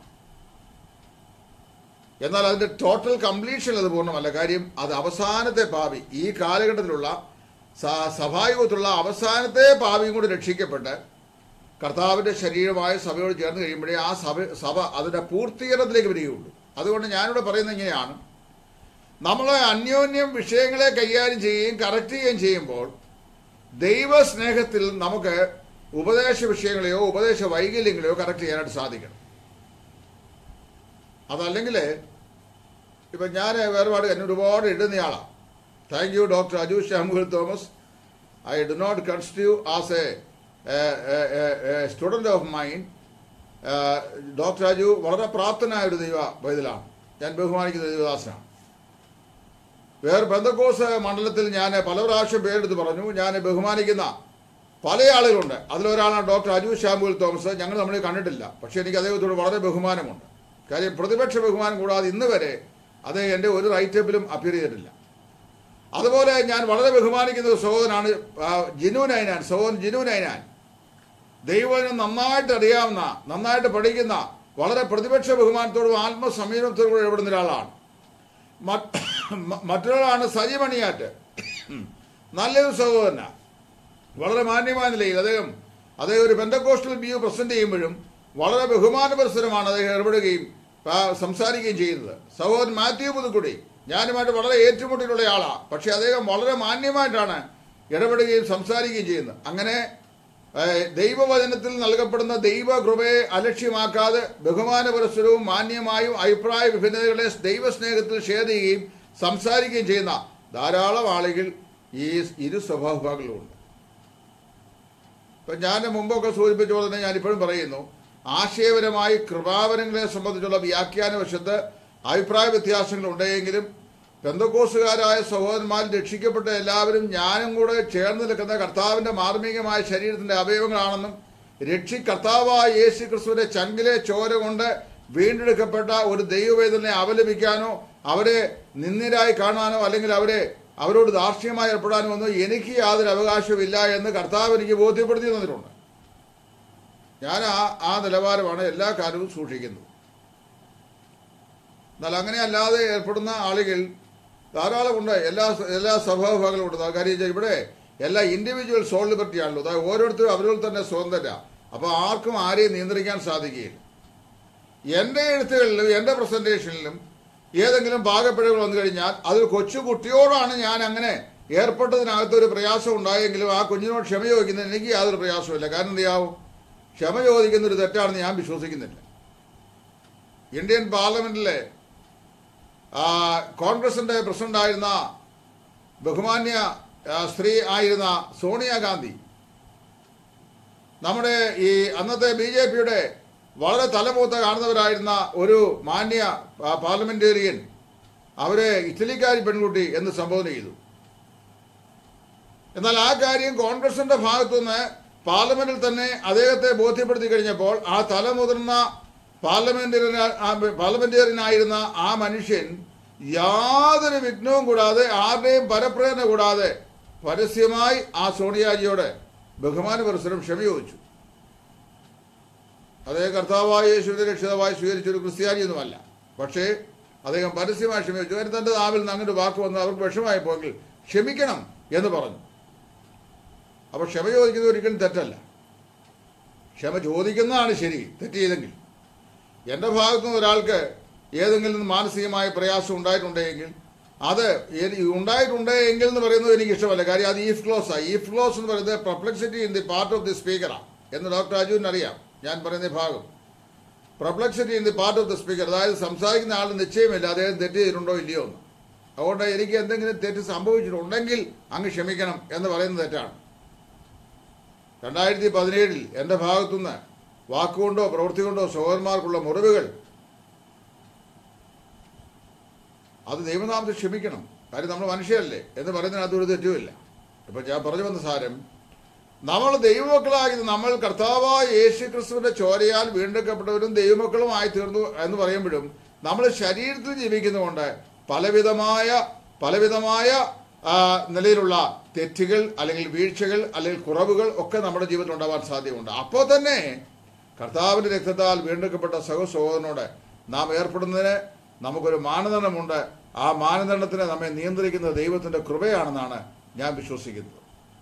A: എന്നാൽ അതിന്റെ ടോട്ടൽ കംപ്ലീഷൻ അത് പൂർണ്ണമല്ല കാര്യം അത് അവസാനത്തെ പാപി ഈ കാലഘട്ടത്തിലുള്ള സ- സഭായുഗത്തുള്ള അവസാനത്തെ പാപിയും കൂടി രക്ഷിക്കപ്പെട്ട് കർത്താവിന്റെ ശരീരമായ സഭയോട് ചേർന്ന് കഴിയുമ്പോഴേ ആ സഭ സഭ അതിന്റെ പൂർത്തീകരണത്തിലേക്ക് വരികയുള്ളൂ അതുകൊണ്ട് ഞാനിവിടെ പറയുന്നത് ഇങ്ങനെയാണ് നമ്മൾ അന്യോന്യം വിഷയങ്ങളെ കൈകാര്യം ചെയ്യുകയും കറക്റ്റ് ചെയ്യുകയും ചെയ്യുമ്പോൾ ദൈവസ്നേഹത്തിൽ നമുക്ക് ഉപദേശ വിഷയങ്ങളെയോ ഉപദേശ വൈകല്യങ്ങളെയോ കറക്റ്റ് ചെയ്യാനായിട്ട് സാധിക്കണം അതല്ലെങ്കിൽ ഇപ്പം ഞാൻ വേർപാട് എന്നെ ഒരുപാട് ഇടുന്നയാളാണ് thank you doctor Aju Samuel Thomas I do not constitute as a student of mind doctor Aju വളരെ പ്രാപ്തനായ ഒരു ദൈവ വൈതലാണ് ഞാൻ ബഹുമാനിക്കുന്ന ദൈവദാസനാണ് വേറെ ബന്ധക്കോസ് മണ്ഡലത്തിൽ ഞാൻ പല പ്രാവശ്യം പേരെടുത്ത് പറഞ്ഞു ഞാൻ ബഹുമാനിക്കുന്ന പല ആളുകളുണ്ട് അതിലൊരാളാണ് ഡോക്ടർ അജു ശാമുൽ തോമസ് ഞങ്ങൾ നമ്മൾ കണ്ടിട്ടില്ല പക്ഷേ എനിക്ക് അദ്ദേഹത്തോട് വളരെ ബഹുമാനമുണ്ട് കാര്യം പ്രതിപക്ഷ ബഹുമാനം കൂടാതെ ഇന്ന് വരെ അത് എൻ്റെ ഒരു റൈറ്റപ്പിലും അപ്പിയർ ചെയ്തിട്ടില്ല അതുപോലെ ഞാൻ വളരെ ബഹുമാനിക്കുന്ന ഒരു സഹോദരനാണ് ആ, ജിനു നൈനാൻ സഹോദരൻ ജിനു നൈനാൻ ദൈവം നന്നായിട്ട് അറിയാവുന്ന നന്നായിട്ട് പഠിക്കുന്ന വളരെ പ്രതിപക്ഷ ബഹുമാനത്തോടും ആത്മസമീപനത്തോടും കൂടി ഇടപെടുന്ന ഒരാളാണ് മറ്റ് മ- മറ്റൊരാളാണ് സജിമണിയാറ്റ് നല്ലൊരു സഹോദരനാണ് വളരെ മാന്യമായ നിലയിൽ അദ്ദേഹം അദ്ദേഹം ഒരു പെന്തക്കോസ്റ്റൽ വ്യൂ പ്രസന്റ് ചെയ്യുമ്പോഴും വളരെ ബഹുമാനപരസരമാണ് അദ്ദേഹം ഇടപെടുകയും ആ, സംസാരിക്കുകയും ചെയ്യുന്നത് സഹോദരൻ മാത്യു പുതുക്കുടി ഞാനുമായിട്ട് വളരെ ഏറ്റുമുട്ടിലുള്ള ആളാണ് പക്ഷെ അദ്ദേഹം വളരെ മാന്യമായിട്ടാണ് ഇടപെടുകയും സംസാരിക്കുകയും ചെയ്യുന്നത് അങ്ങനെ ഏ, ദൈവവചനത്തിൽ നൽകപ്പെടുന്ന ദൈവകൃപയെ അലക്ഷ്യമാക്കാതെ ബഹുമാനപരസ്പരവും മാന്യമായും അഭിപ്രായ വിഭിന്നതകളെ ദൈവസ്നേഹത്തിൽ ഷെയർ ചെയ്യുകയും സംസാരിക്കുകയും ചെയ്യുന്ന ധാരാളം ആളുകൾ ഈ ഇരു സ്വഭാവഭാഗങ്ങളുണ്ട് ഇപ്പം ഞാൻ മുമ്പൊക്കെ സൂചിപ്പിച്ച പോലെ തന്നെ ഞാൻ ഇപ്പോഴും പറയുന്നു ആശയപരമായി കൃപാവരങ്ങളെ സംബന്ധിച്ചുള്ള വ്യാഖ്യാന വശത്ത് അഭിപ്രായ വ്യത്യാസങ്ങൾ ഉണ്ടെങ്കിലും പെന്തക്കോസുകാരായ സഹോദരന്മാരിൽ രക്ഷിക്കപ്പെട്ട എല്ലാവരും ഞാനും കൂടെ ചേർന്ന് നിൽക്കുന്ന കർത്താവിന്റെ മാർമികമായ ശരീരത്തിന്റെ അവയവങ്ങളാണെന്നും രക്ഷി കർത്താവായ യേശു ക്രിസ്തുവിന്റെ ചങ്കിലെ ചോര കൊണ്ട് വീണ്ടെടുക്കപ്പെട്ട ഒരു ദൈവവേദനെ അവലംബിക്കാനോ അവരെ നിന്ദിരായി കാണാനോ അല്ലെങ്കിൽ അവരെ അവരോട് ദാർഷ്ട്യമായി ഏർപ്പെടാനോ ഒന്നും എനിക്ക് യാതൊരു അവകാശമില്ല എന്ന് കർത്താവ് എനിക്ക് ബോധ്യപ്പെടുത്തി തന്നിട്ടുണ്ട് ഞാൻ ആ ആ നിലവാരമാണ് എല്ലാ കാലവും സൂക്ഷിക്കുന്നത് എന്നാൽ അങ്ങനെ അല്ലാതെ ഏർപ്പെടുന്ന ആളുകൾ ധാരാളമുണ്ട് എല്ലാ എല്ലാ സ്വഭാവങ്ങളും ഉണ്ട് കാര്യം വെച്ചാൽ ഇവിടെ എല്ലാ ഇൻഡിവിജ്വൽ സോൾ ലിബർട്ടി ആണല്ലോ അതായത് ഓരോരുത്തരും അവരോട് തന്നെ സ്വതന്ത്രര അപ്പോൾ ആർക്കും ആരെയും നിയന്ത്രിക്കാൻ സാധിക്കുകയില്ല എൻ്റെ എഴുത്തുകളിലും എൻ്റെ പ്രസന്റേഷനിലും ഏതെങ്കിലും ഭാഗപ്പിഴകൾ വന്നു കഴിഞ്ഞാൽ അത് കൊച്ചു കുട്ടിയോടാണ് ഞാൻ അങ്ങനെ ഏർപ്പെട്ടതിനകത്ത് ഒരു പ്രയാസം ഉണ്ടായെങ്കിലും ആ കുഞ്ഞിനോട് ക്ഷമ ചോദിക്കുന്നതിന് എനിക്ക് യാതൊരു പ്രയാസമില്ല കാരണം എന്തിയാവും ക്ഷമ ചോദിക്കുന്ന ഒരു തെറ്റാണെന്ന് ഞാൻ വിശ്വസിക്കുന്നില്ല ഇന്ത്യൻ പാർലമെന്റിലെ ആ, കോൺഗ്രസിന്റെ പ്രസിഡന്റായിരുന്ന ബഹുമാന്യ ആ, സ്ത്രീ ആയിരുന്ന സോണിയാഗാന്ധി നമ്മുടെ ഈ അന്നത്തെ ബി ജെ പിയുടെ വളരെ തലമൂത്ത കാണുന്നവരായിരുന്ന ഒരു മാന്യ ആ, പാർലമെന്റേറിയൻ അവരെ ഇറ്റലിക്കാരി പെൺകുട്ടി എന്ന് സംബോധന ചെയ്തു എന്നാൽ ആ കാര്യം കോൺഗ്രസിന്റെ ഭാഗത്തുനിന്ന് പാർലമെന്റിൽ തന്നെ അദ്ദേഹത്തെ ബോധ്യപ്പെടുത്തി കഴിഞ്ഞപ്പോൾ ആ തലമുതിർന്ന പാർലമെന്റേറിയൻ പാർലമെന്റേറിയനായിരുന്ന ആ മനുഷ്യൻ യാതൊരു വിഘ്നവും കൂടാതെ ആരുടെയും പരപ്രേരണ കൂടാതെ പരസ്യമായി ആ സോണിയാജിയോട് ബഹുമാന പുരസ്സരം ക്ഷമ ചോദിച്ചു അതേ കർത്താവായ യേശുവിന്റെ രക്ഷിതാവായി സ്വീകരിച്ച ഒരു ക്രിസ്ത്യാനിയൊന്നുമല്ല പക്ഷേ അദ്ദേഹം പരസ്യമായി ക്ഷമ ചോദിച്ചു കാര്യം തന്റെ നാവിൽ നിന്ന് അങ്ങനെ വാക്ക് വന്ന് അവർക്ക് വിഷമായി പോയെങ്കിൽ ക്ഷമിക്കണം എന്ന് പറഞ്ഞു അപ്പോൾ ക്ഷമ ചോദിക്കുന്നത് ഒരിക്കലും തെറ്റല്ല ക്ഷമ ചോദിക്കുന്നതാണ് ശരി തെറ്റ് ചെയ്തെങ്കിൽ എൻ്റെ ഭാഗത്തു നിന്ന് ഒരാൾക്ക് ഏതെങ്കിലും മാനസികമായ പ്രയാസം ഉണ്ടായിട്ടുണ്ടെങ്കിൽ അത് എനി- ഉണ്ടായിട്ടുണ്ട് എങ്കിൽ എന്ന് പറയുന്നത് എനിക്ക് ഇഷ്ടമല്ല കാര്യം അത് if clause ah if clause എന്ന് പറയുന്നത് perplexity in the part of the സ്പീക്കറാണ് എന്ന് ഡോക്ടർ അജുവിന് അറിയാം ഞാൻ പറയുന്ന ഈ ഭാഗം perplexity in the part of the speaker അതായത് സംസാരിക്കുന്ന ആൾ നിശ്ചയമില്ല അദ്ദേഹം തെറ്റ് ചെയ്തിട്ടുണ്ടോ ഇല്ലയോ എന്ന് അതുകൊണ്ട് എനിക്ക് എന്തെങ്കിലും തെറ്റ് സംഭവിച്ചിട്ടുണ്ടെങ്കിൽ അങ്ങ് ക്ഷമിക്കണം എന്ന് പറയുന്നത് തെറ്റാണ് രണ്ടായിരത്തി പതിനേഴിൽ എൻ്റെ ഭാഗത്തുനിന്ന് വാക്കുകൊണ്ടോ പ്രവൃത്തി കൊണ്ടോ സഹോദരന്മാർക്കുള്ള മുറിവുകൾ അത് ദൈവനാമത്തിൽ ക്ഷമിക്കണം കാര്യം നമ്മൾ മനുഷ്യരല്ലേ എന്ന് പറയുന്നതിനകത്ത് ഒരു തെറ്റുമില്ല ഇപ്പൊ ഞാൻ പറഞ്ഞു വന്ന സാരം നമ്മൾ ദൈവമക്കളായത് നമ്മൾ കർത്താവായ യേശു ക്രിസ്തുവിന്റെ ചോരയാൽ വീണ്ടെടുക്കപ്പെട്ടവരും ദൈവമക്കളുമായി തീർന്നു എന്ന് പറയുമ്പോഴും നമ്മൾ ശരീരത്തിൽ ജീവിക്കുന്നതുകൊണ്ട് പലവിധമായ പലവിധമായ ആ, നിലയിലുള്ള തെറ്റുകൾ അല്ലെങ്കിൽ വീഴ്ചകൾ അല്ലെങ്കിൽ കുറവുകൾ ഒക്കെ നമ്മുടെ ജീവിതത്തിൽ ഉണ്ടാവാൻ സാധ്യതയുണ്ട് അപ്പോൾ തന്നെ കർത്താവിന്റെ രക്തത്താൽ വീണ്ടെടുക്കപ്പെട്ട സഹസഹോദരനോട് നാം ഏർപ്പെടുന്നതിന് നമുക്കൊരു മാനദണ്ഡമുണ്ട് ആ മാനദണ്ഡത്തിനെ നമ്മെ നിയന്ത്രിക്കുന്ന ദൈവത്തിന്റെ കൃപയാണെന്നാണ് ഞാൻ വിശ്വസിക്കുന്നത്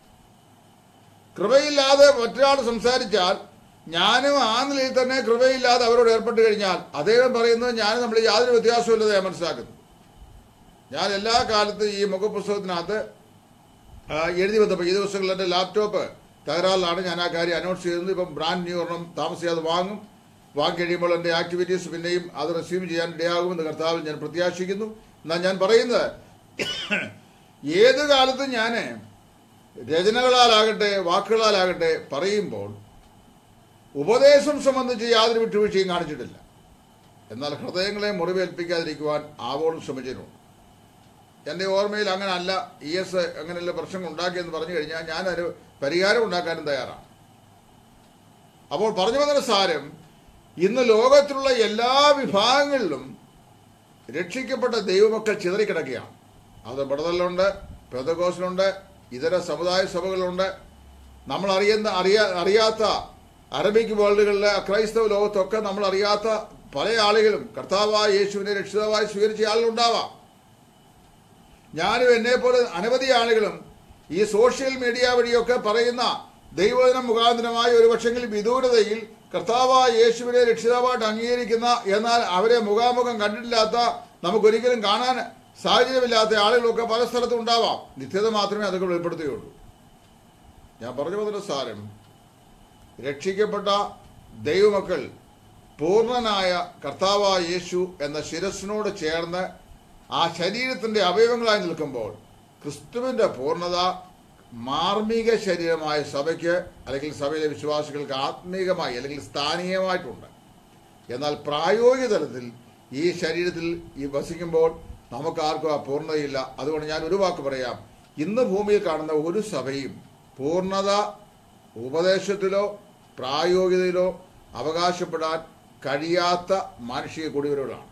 A: കൃപയില്ലാതെ മറ്റൊരാൾ സംസാരിച്ചാൽ ഞാനും ആ നിലയിൽ തന്നെ കൃപയില്ലാതെ അവരോട് ഏർപ്പെട്ട് കഴിഞ്ഞാൽ അദ്ദേഹം പറയുന്നത് ഞാനും നമ്മൾ യാതൊരു വ്യത്യാസമില്ലെന്ന് ഞാൻ മനസ്സിലാക്കുന്നു ഞാൻ എല്ലാ കാലത്തും ഈ മുഖപുസ്തകത്തിനകത്ത് ആ, എഴുതി വന്നപ്പോൾ ഈ ദിവസങ്ങളിൽ എൻ്റെ ലാപ്ടോപ്പ് തകരാറിലാണ് ഞാൻ ആ കാര്യം അനൗൺസ് ചെയ്യുന്നത് ഇപ്പം ബ്രാൻഡ് ന്യൂ ഒരെണ്ണം താമസിയാതെ വാങ്ങും വാങ്ങി കഴിയുമ്പോൾ എൻ്റെ ആക്ടിവിറ്റീസ് പിന്നെയും അത് റിസീവ് ചെയ്യാൻ ഇടയാകുമെന്ന് കർത്താവിൽ ഞാൻ പ്രത്യാശിക്കുന്നു എന്നാൽ ഞാൻ പറയുന്നത് ഏത് കാലത്തും ഞാൻ രചനകളാലാകട്ടെ വാക്കുകളാലാകട്ടെ പറയുമ്പോൾ ഉപദേശം സംബന്ധിച്ച് യാതൊരു വിട്ടുവീഴ്ചയും കാണിച്ചിട്ടില്ല എന്നാൽ ഹൃദയങ്ങളെ മുറിവേൽപ്പിക്കാതിരിക്കുവാൻ ആവോളം ശ്രമിച്ചിട്ടുണ്ട് എൻ്റെ ഓർമ്മയിൽ അങ്ങനെ അല്ല ഇ എസ് അങ്ങനെയുള്ള പ്രശ്നങ്ങൾ ഉണ്ടാക്കിയെന്ന് പറഞ്ഞു കഴിഞ്ഞാൽ ഞാൻ ഒരു പരിഹാരം ഉണ്ടാക്കാനും തയ്യാറാണ് അപ്പോൾ പറഞ്ഞു വന്ന സാരം ഇന്ന് ലോകത്തിലുള്ള എല്ലാ വിഭാഗങ്ങളിലും രക്ഷിക്കപ്പെട്ട ദൈവമക്കൾ ചിതറിക്കിടക്കുകയാണ് അത് ബടതലുണ്ട് പെതകോസിലുണ്ട് ഇതര സമുദായ സഭകളുണ്ട് നമ്മൾ അറിയുന്ന അറിയാ അറിയാത്ത അറബിക് വേൾഡുകളിലെ ക്രൈസ്തവ ലോകത്തൊക്കെ നമ്മൾ അറിയാത്ത പല ആളുകളും കർത്താവായ യേശുവിനെ രക്ഷിതാവായി സ്വീകരിച്ച ആളുകളുണ്ടാവാം ഞാനും എന്നെ പോലെ അനവധി ആളുകളും ഈ സോഷ്യൽ മീഡിയ വഴിയൊക്കെ പറയുന്ന ദൈവദിനം മുഖാന്തരമായ ഒരു പക്ഷെങ്കിൽ വിദൂരതയിൽ കർത്താവായ യേശുവിനെ രക്ഷിതാവായിട്ട് അംഗീകരിക്കുന്ന എന്നാൽ അവരെ മുഖാമുഖം കണ്ടിട്ടില്ലാത്ത നമുക്കൊരിക്കലും കാണാൻ സാഹചര്യമില്ലാത്ത ആളുകളൊക്കെ പല സ്ഥലത്തും ഉണ്ടാവാം നിത്യത മാത്രമേ അതൊക്കെ വെളിപ്പെടുത്തുകയുള്ളൂ ഞാൻ പറഞ്ഞു വന്നൊരു സാരം രക്ഷിക്കപ്പെട്ട ദൈവമക്കൾ പൂർണ്ണനായ കർത്താവായ യേശു എന്ന ശിരസിനോട് ചേർന്ന് ആ ശരീരത്തിന്റെ അവയവങ്ങളായി നിൽക്കുമ്പോൾ ക്രിസ്തുവിന്റെ പൂർണ്ണത മാർമിക ശരീരമായ സഭയ്ക്ക് അല്ലെങ്കിൽ സഭയിലെ വിശ്വാസികൾക്ക് ആത്മീകമായി അല്ലെങ്കിൽ സ്ഥാനീയമായിട്ടുണ്ട് എന്നാൽ പ്രായോഗിക തലത്തിൽ ഈ ശരീരത്തിൽ ഈ വസിക്കുമ്പോൾ നമുക്ക് ആർക്കും ആ പൂർണ്ണതയില്ല അതുകൊണ്ട് ഞാൻ ഒരു വാക്ക് പറയാം ഇന്ന് ഭൂമിയിൽ കാണുന്ന ഒരു സഭയും പൂർണ്ണത ഉപദേശത്തിലോ പ്രായോഗികതയിലോ അവകാശപ്പെടാൻ കഴിയാത്ത മാനുഷിക കുടിവരവുകളാണ്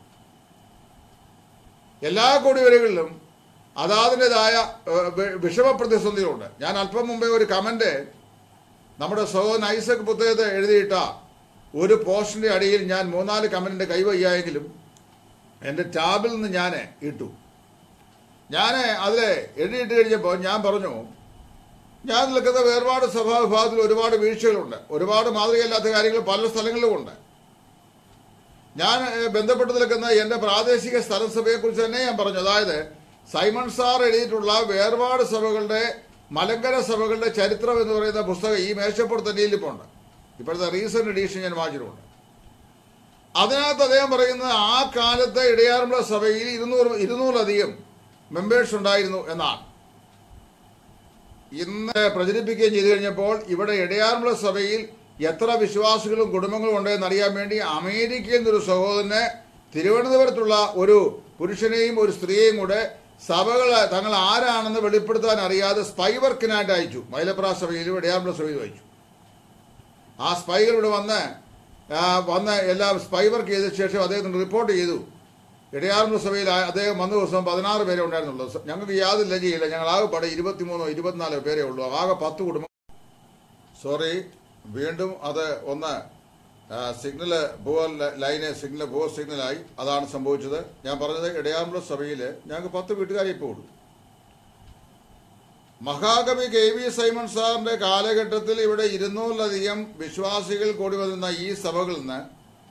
A: എല്ലാ കുടിവരകളിലും അതാതിൻ്റെതായ ഏഹ്, വി- വിഷമപ്രതിസന്ധികളുണ്ട് ഞാൻ അല്പം മുമ്പേ ഒരു കമന്റ് നമ്മുടെ സഹോദരൻ ഐസക് പുസ്തകത്തെ എഴുതിയിട്ട ഒരു പോസ്റ്റിന്റെ അടിയിൽ ഞാൻ മൂന്നാല് കമന്റിന്റെ കൈവയ്യായെങ്കിലും എൻ്റെ ടാബിൽ നിന്ന് ഞാൻ ഇട്ടു ഞാൻ അതിൽ എഴുതിയിട്ട് കഴിഞ്ഞപ്പോൾ ഞാൻ പറഞ്ഞു ഞാൻ നിൽക്കുന്ന വേർപാട് സഭാ വിഭാഗത്തിൽ ഒരുപാട് വീഴ്ചകളുണ്ട് ഒരുപാട് മാതൃകയില്ലാത്ത കാര്യങ്ങൾ പല സ്ഥലങ്ങളിലുമുണ്ട് ഞാൻ ഏഹ്, ബന്ധപ്പെട്ട് നിൽക്കുന്ന എൻ്റെ പ്രാദേശിക സ്ഥലസഭയെക്കുറിച്ച് തന്നെ ഞാൻ പറഞ്ഞു അതായത് സൈമൺ സാർ എഴുതിയിട്ടുള്ള വേർപാട് സഭകളുടെ മലങ്കര സഭകളുടെ ചരിത്രം എന്ന് പറയുന്ന പുസ്തകം ഈ മേശപ്പുറത്ത് എൻ്റെ ഇരിപ്പുണ്ട് ഇപ്പോഴത്തെ റീസെന്റ് എഡീഷൻ ഞാൻ വാങ്ങിച്ചിട്ടുണ്ട് അതിനകത്ത് അദ്ദേഹം പറയുന്നത് ആ കാലത്തെ ഇടയാറുമുള്ള സഭയിൽ ഇരുന്നൂറ് ഇരുന്നൂറിലധികം മെമ്പേഴ്സ് ഉണ്ടായിരുന്നു എന്നാണ് ഇന്ന് പ്രചരിപ്പിക്കുകയും ചെയ്തു കഴിഞ്ഞപ്പോൾ ഇവിടെ ഇടയാറുമുള്ള സഭയിൽ എത്ര വിശ്വാസികളും കുടുംബങ്ങളും ഉണ്ടെന്ന് അറിയാൻ വേണ്ടി അമേരിക്കയിൽ നിന്നൊരു സഹോദരനെ തിരുവനന്തപുരത്തുള്ള ഒരു പുരുഷനെയും ഒരു സ്ത്രീയെയും കൂടെ സഭകൾ തങ്ങൾ ആരാണെന്ന് വെളിപ്പെടുത്താൻ അറിയാതെ സ്പൈ വർക്കിനായിട്ട് അയച്ചു മൈലപ്ര സഭയിലും ഇടയാറുമുള്ള സഭയിലും അയച്ചു ആ സ്പൈകൾ ഇവിടെ വന്ന് ആ, വന്ന് എല്ലാം സ്പൈ വർക്ക് ചെയ്ത ശേഷം അദ്ദേഹത്തിന് റിപ്പോർട്ട് ചെയ്തു ഇടയാറുമുള്ള സഭയിൽ ആ- അദ്ദേഹം വന്ന ദിവസം പതിനാറ് പേരെ ഉണ്ടായിരുന്നുള്ളൂ സ- ഞങ്ങൾക്ക് യാതൊരു ലജ്ജയില്ല ഞങ്ങൾ ആകെ പടം ഇരുപത്തിമൂന്നോ ഇരുപത്തിനാലോ പേരേ ഉള്ളൂ ആകെ പത്ത് കുടുംബം സോറി വീണ്ടും അത് ഒന്ന് ആ, സിഗ്നല് പുവർ ല- ലൈന് സിഗ്നൽ പുവർ സിഗ്നലായി അതാണ് സംഭവിച്ചത് ഞാൻ പറഞ്ഞത് ഇടയാറുമുള്ള സഭയിൽ ഞങ്ങൾക്ക് പത്ത് വീട്ടുകാരെ ഇപ്പോൾ ഉള്ളൂ മഹാകവി കെ വി സൈമൺ സാറിന്റെ കാലഘട്ടത്തിൽ ഇവിടെ ഇരുന്നൂറിലധികം വിശ്വാസികൾ കൂടി വരുന്ന ഈ സഭകളിൽ നിന്ന്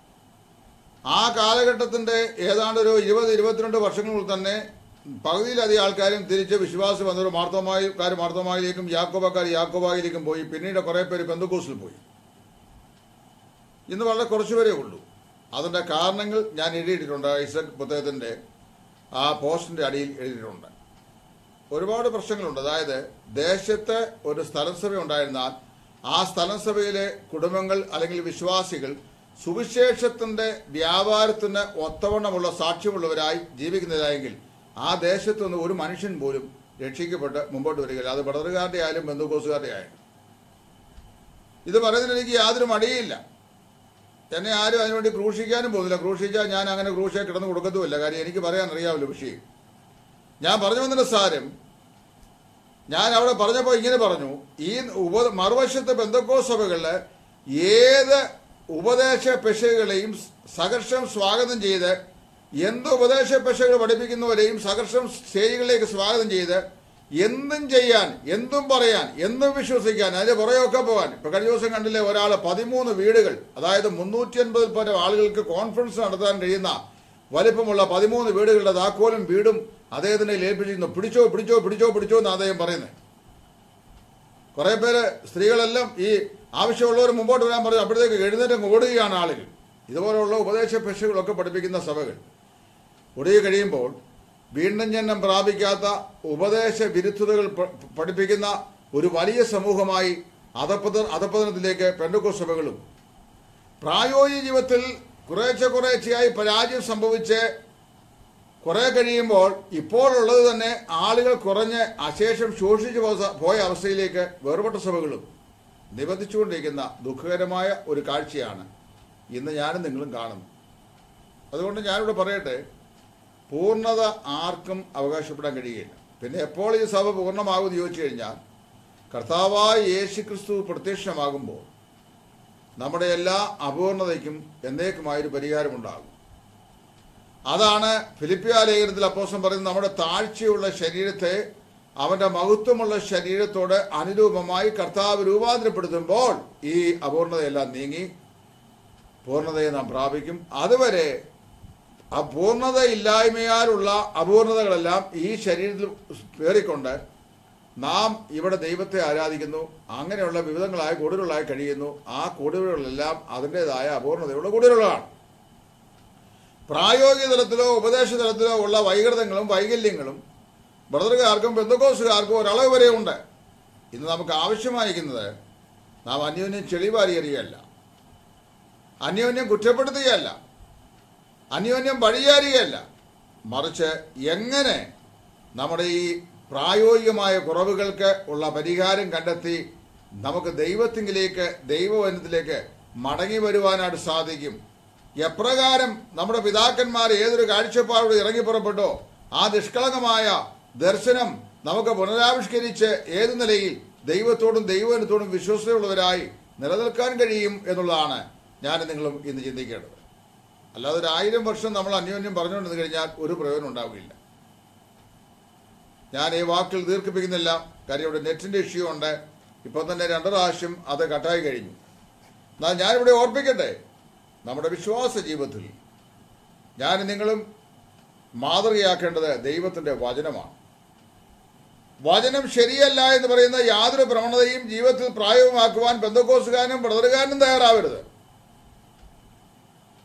A: ആ കാലഘട്ടത്തിന്റെ ഏതാണ്ട് ഒരു ഇരുപത് ഇരുപത്തിരണ്ട് വർഷങ്ങളിൽ തന്നെ പകുതിയിലധികം ആൾക്കാരും തിരിച്ച് വിശ്വാസം വന്നൊരു മാർത്തോമാക്കാർ മാർത്തോമായിലേക്കും യാക്കോബക്കാർ യാക്കോബായിലേക്കും പോയി പിന്നീട് കുറെ പേര് ബന്ധുക്കൂസിൽ പോയി ഇന്ന് വളരെ കുറച്ചുപേരേ ഉള്ളൂ അതിന്റെ കാരണങ്ങൾ ഞാൻ എഴുതിയിട്ടുണ്ട് ഐസക് പുസ്തകത്തിന്റെ ആ പോസ്റ്റിന്റെ അടിയിൽ എഴുതിയിട്ടുണ്ട് ഒരുപാട് പ്രശ്നങ്ങളുണ്ട് അതായത് ദേശത്ത് ഒരു സ്ഥലസഭ ഉണ്ടായിരുന്നാൽ ആ സ്ഥലസഭയിലെ കുടുംബങ്ങൾ അല്ലെങ്കിൽ വിശ്വാസികൾ സുവിശേഷത്തിന്റെ വ്യാപാരത്തിന് ഒത്തവണ്ണമുള്ള സാക്ഷ്യമുള്ളവരായി ജീവിക്കുന്നതായെങ്കിൽ ആ ദേശത്തു നിന്ന് ഒരു മനുഷ്യൻ പോലും രക്ഷിക്കപ്പെട്ട് മുമ്പോട്ട് വരികയില്ല അത് ബടറുകാരുടെ ആയാലും ബന്ധുക്കോസുകാരുടെ ആയാലും ഇത് പറയുന്നതിന് എനിക്ക് യാതൊരു മടിയില്ല എന്നെ ആരും അതിനുവേണ്ടി ക്രൂശിക്കാനും പോകുന്നില്ല ക്രൂശിച്ചാൽ ഞാൻ അങ്ങനെ ക്രൂശയെ കിടന്നു കൊടുക്കത്തുമില്ല കാര്യം എനിക്ക് പറയാൻ അറിയാമല്ലോ വിഷയം ഞാൻ പറഞ്ഞു വന്നതിന്റെ സാരം ഞാൻ അവിടെ പറഞ്ഞപ്പോൾ ഇങ്ങനെ പറഞ്ഞു ഈ ഉപ മറുവശത്തെ ബന്ധക്കോ സഭകളില് ഏത് ഉപദേശ പെശകളെയും സഹർഷം സ്വാഗതം ചെയ്ത് എന്ത് ഉപദേശ പെശകൾ പഠിപ്പിക്കുന്നവരെയും സഹർഷം സ്റ്റേജുകളിലേക്ക് സ്വാഗതം ചെയ്ത് എന്തും ചെയ്യാൻ എന്തും പറയാൻ എന്തും വിശ്വസിക്കാൻ അതിന്റെ പുറകെയൊക്കെ പോകാൻ ഇപ്പൊ കഴിഞ്ഞ ദിവസം കണ്ടില്ലേ ഒരാൾ പതിമൂന്ന് വീടുകൾ അതായത് മുന്നൂറ്റി അൻപതിൽ പരം ആളുകൾക്ക് കോൺഫറൻസ് നടത്താൻ കഴിയുന്ന വലിപ്പമുള്ള പതിമൂന്ന് വീടുകളുടെ താക്കോലും വീടും അദ്ദേഹത്തിനെ ഏൽപ്പിച്ചിരുന്നു പിടിച്ചോ പിടിച്ചോ പിടിച്ചോ പിടിച്ചോ എന്ന് അദ്ദേഹം പറയുന്നത് കുറെ പേര് സ്ത്രീകളെല്ലാം ഈ ആവശ്യമുള്ളവർ മുമ്പോട്ട് വരാൻ പറഞ്ഞു അപ്പോഴത്തേക്ക് എഴുന്നേറ്റ് ഓടുകയാണ് ആളുകൾ ഇതുപോലുള്ള ഉപദേശ പെശകളൊക്കെ പഠിപ്പിക്കുന്ന സഭകൾ ഒടുകി കഴിയുമ്പോൾ വീണ്ടും ജന്മം പ്രാപിക്കാത്ത ഉപദേശ വിരുദ്ധതകൾ പ- പഠിപ്പിക്കുന്ന ഒരു വലിയ സമൂഹമായി അധപ്പത അധപ്പതനത്തിലേക്ക് പെണ്ടക്കോ സഭകളും പ്രായോഗിക ജീവിതത്തിൽ കുറേശ്ശെ കുറേശ്ശെയായി പരാജയം സംഭവിച്ച് കുറെ കഴിയുമ്പോൾ ഇപ്പോഴുള്ളത് തന്നെ ആളുകൾ കുറഞ്ഞ് അശേഷം ശോഷിച്ചു പോസ- പോയ അവസ്ഥയിലേക്ക് വേർപെട്ട സഭകളും നിബന്ധിച്ചുകൊണ്ടിരിക്കുന്ന ദുഃഖകരമായ ഒരു കാഴ്ചയാണ് ഇന്ന് ഞാനും നിങ്ങളും കാണുന്നു അതുകൊണ്ട് ഞാനിവിടെ പറയട്ടെ പൂർണ്ണത ആർക്കും അവകാശപ്പെടാൻ കഴിയുകയില്ല പിന്നെ എപ്പോൾ ഈ സഭ പൂർണ്ണമാകുമെന്ന് ചോദിച്ചു കഴിഞ്ഞാൽ കർത്താവായ യേശു ക്രിസ്തു പ്രത്യക്ഷമാകുമ്പോൾ നമ്മുടെ എല്ലാ അപൂർണതയ്ക്കും എന്നേക്കുമായൊരു പരിഹാരമുണ്ടാകും അതാണ് ഫിലിപ്പിയ ലേഖനത്തിൽ അപ്പോസം പറയുന്നത് നമ്മുടെ താഴ്ചയുള്ള ശരീരത്തെ അവന്റെ മഹത്വമുള്ള ശരീരത്തോട് അനുരൂപമായി കർത്താവ് രൂപാന്തരപ്പെടുത്തുമ്പോൾ ഈ അപൂർണതയെല്ലാം നീങ്ങി പൂർണ്ണതയെ നാം പ്രാപിക്കും അതുവരെ ആ പൂർണ്ണത ഇല്ലായ്മയാലുള്ള അപൂർണതകളെല്ലാം ഈ ശരീരത്തിൽ പേറിക്കൊണ്ട് നാം ഇവിടെ ദൈവത്തെ ആരാധിക്കുന്നു അങ്ങനെയുള്ള വിവിധങ്ങളായ കൂടുതലുകളായി കഴിയുന്നു ആ കൂടുതലുകളെല്ലാം അതിൻ്റെതായ അപൂർണതയുള്ള കൂടുതലുകളാണ് പ്രായോഗിക തലത്തിലോ ഉപദേശ തലത്തിലോ ഉള്ള വൈകൃതങ്ങളും വൈകല്യങ്ങളും ബ്രദറുകാർക്കും ബന്ധുക്കോസുകാർക്കും ഒരളവ് വരെ ഉണ്ട് ഇന്ന് നമുക്ക് ആവശ്യമായിരിക്കുന്നത് നാം അന്യോന്യം ചെളിവാരി എറിയല്ല അന്യോന്യം കുറ്റപ്പെടുത്തുകയല്ല അന്യോന്യം വഴിയാരികയല്ല മറിച്ച് എങ്ങനെ നമ്മുടെ ഈ പ്രായോഗികമായ കുറവുകൾക്ക് ഉള്ള പരിഹാരം കണ്ടെത്തി നമുക്ക് ദൈവത്തിങ്കിലേക്ക് ദൈവവനത്തിലേക്ക് മടങ്ങി വരുവാനായിട്ട് സാധിക്കും എപ്രകാരം നമ്മുടെ പിതാക്കന്മാർ ഏതൊരു കാഴ്ചപ്പാടോട് ഇറങ്ങി പുറപ്പെട്ടോ ആ നിഷ്കളങ്കമായ ദർശനം നമുക്ക് പുനരാവിഷ്കരിച്ച് ഏത് നിലയിൽ ദൈവത്തോടും ദൈവവനത്തോടും വിശ്വസ്തയുള്ളവരായി നിലനിൽക്കാൻ കഴിയും എന്നുള്ളതാണ് ഞാൻ നിങ്ങളും ഇന്ന് ചിന്തിക്കേണ്ടത് അല്ലാതെ ഒരു ആയിരം വർഷം നമ്മൾ അന്യോന്യം പറഞ്ഞുകൊണ്ടിരുന്നു കഴിഞ്ഞാൽ ഒരു പ്രയോജനം ഉണ്ടാവുകയില്ല ഞാൻ ഈ വാക്കിൽ ദീർഘിപ്പിക്കുന്നില്ല കാര്യം ഇവിടെ നെറ്റിന്റെ ഇഷ്യൂ ഉണ്ട് ഇപ്പൊ തന്നെ രണ്ടു പ്രാവശ്യം അത് കട്ടായി കഴിഞ്ഞു എന്നാൽ ഞാനിവിടെ ഓർപ്പിക്കട്ടെ നമ്മുടെ വിശ്വാസ ജീവിതത്തിൽ ഞാൻ നിങ്ങളും മാതൃകയാക്കേണ്ടത് ദൈവത്തിന്റെ വചനമാണ് വചനം ശരിയല്ല എന്ന് പറയുന്ന യാതൊരു പ്രവണതയും ജീവിതത്തിൽ പ്രായോഗമാക്കുവാൻ ബന്ധക്കോസുകാരനും ബ്രദറുകാരനും തയ്യാറാവരുത്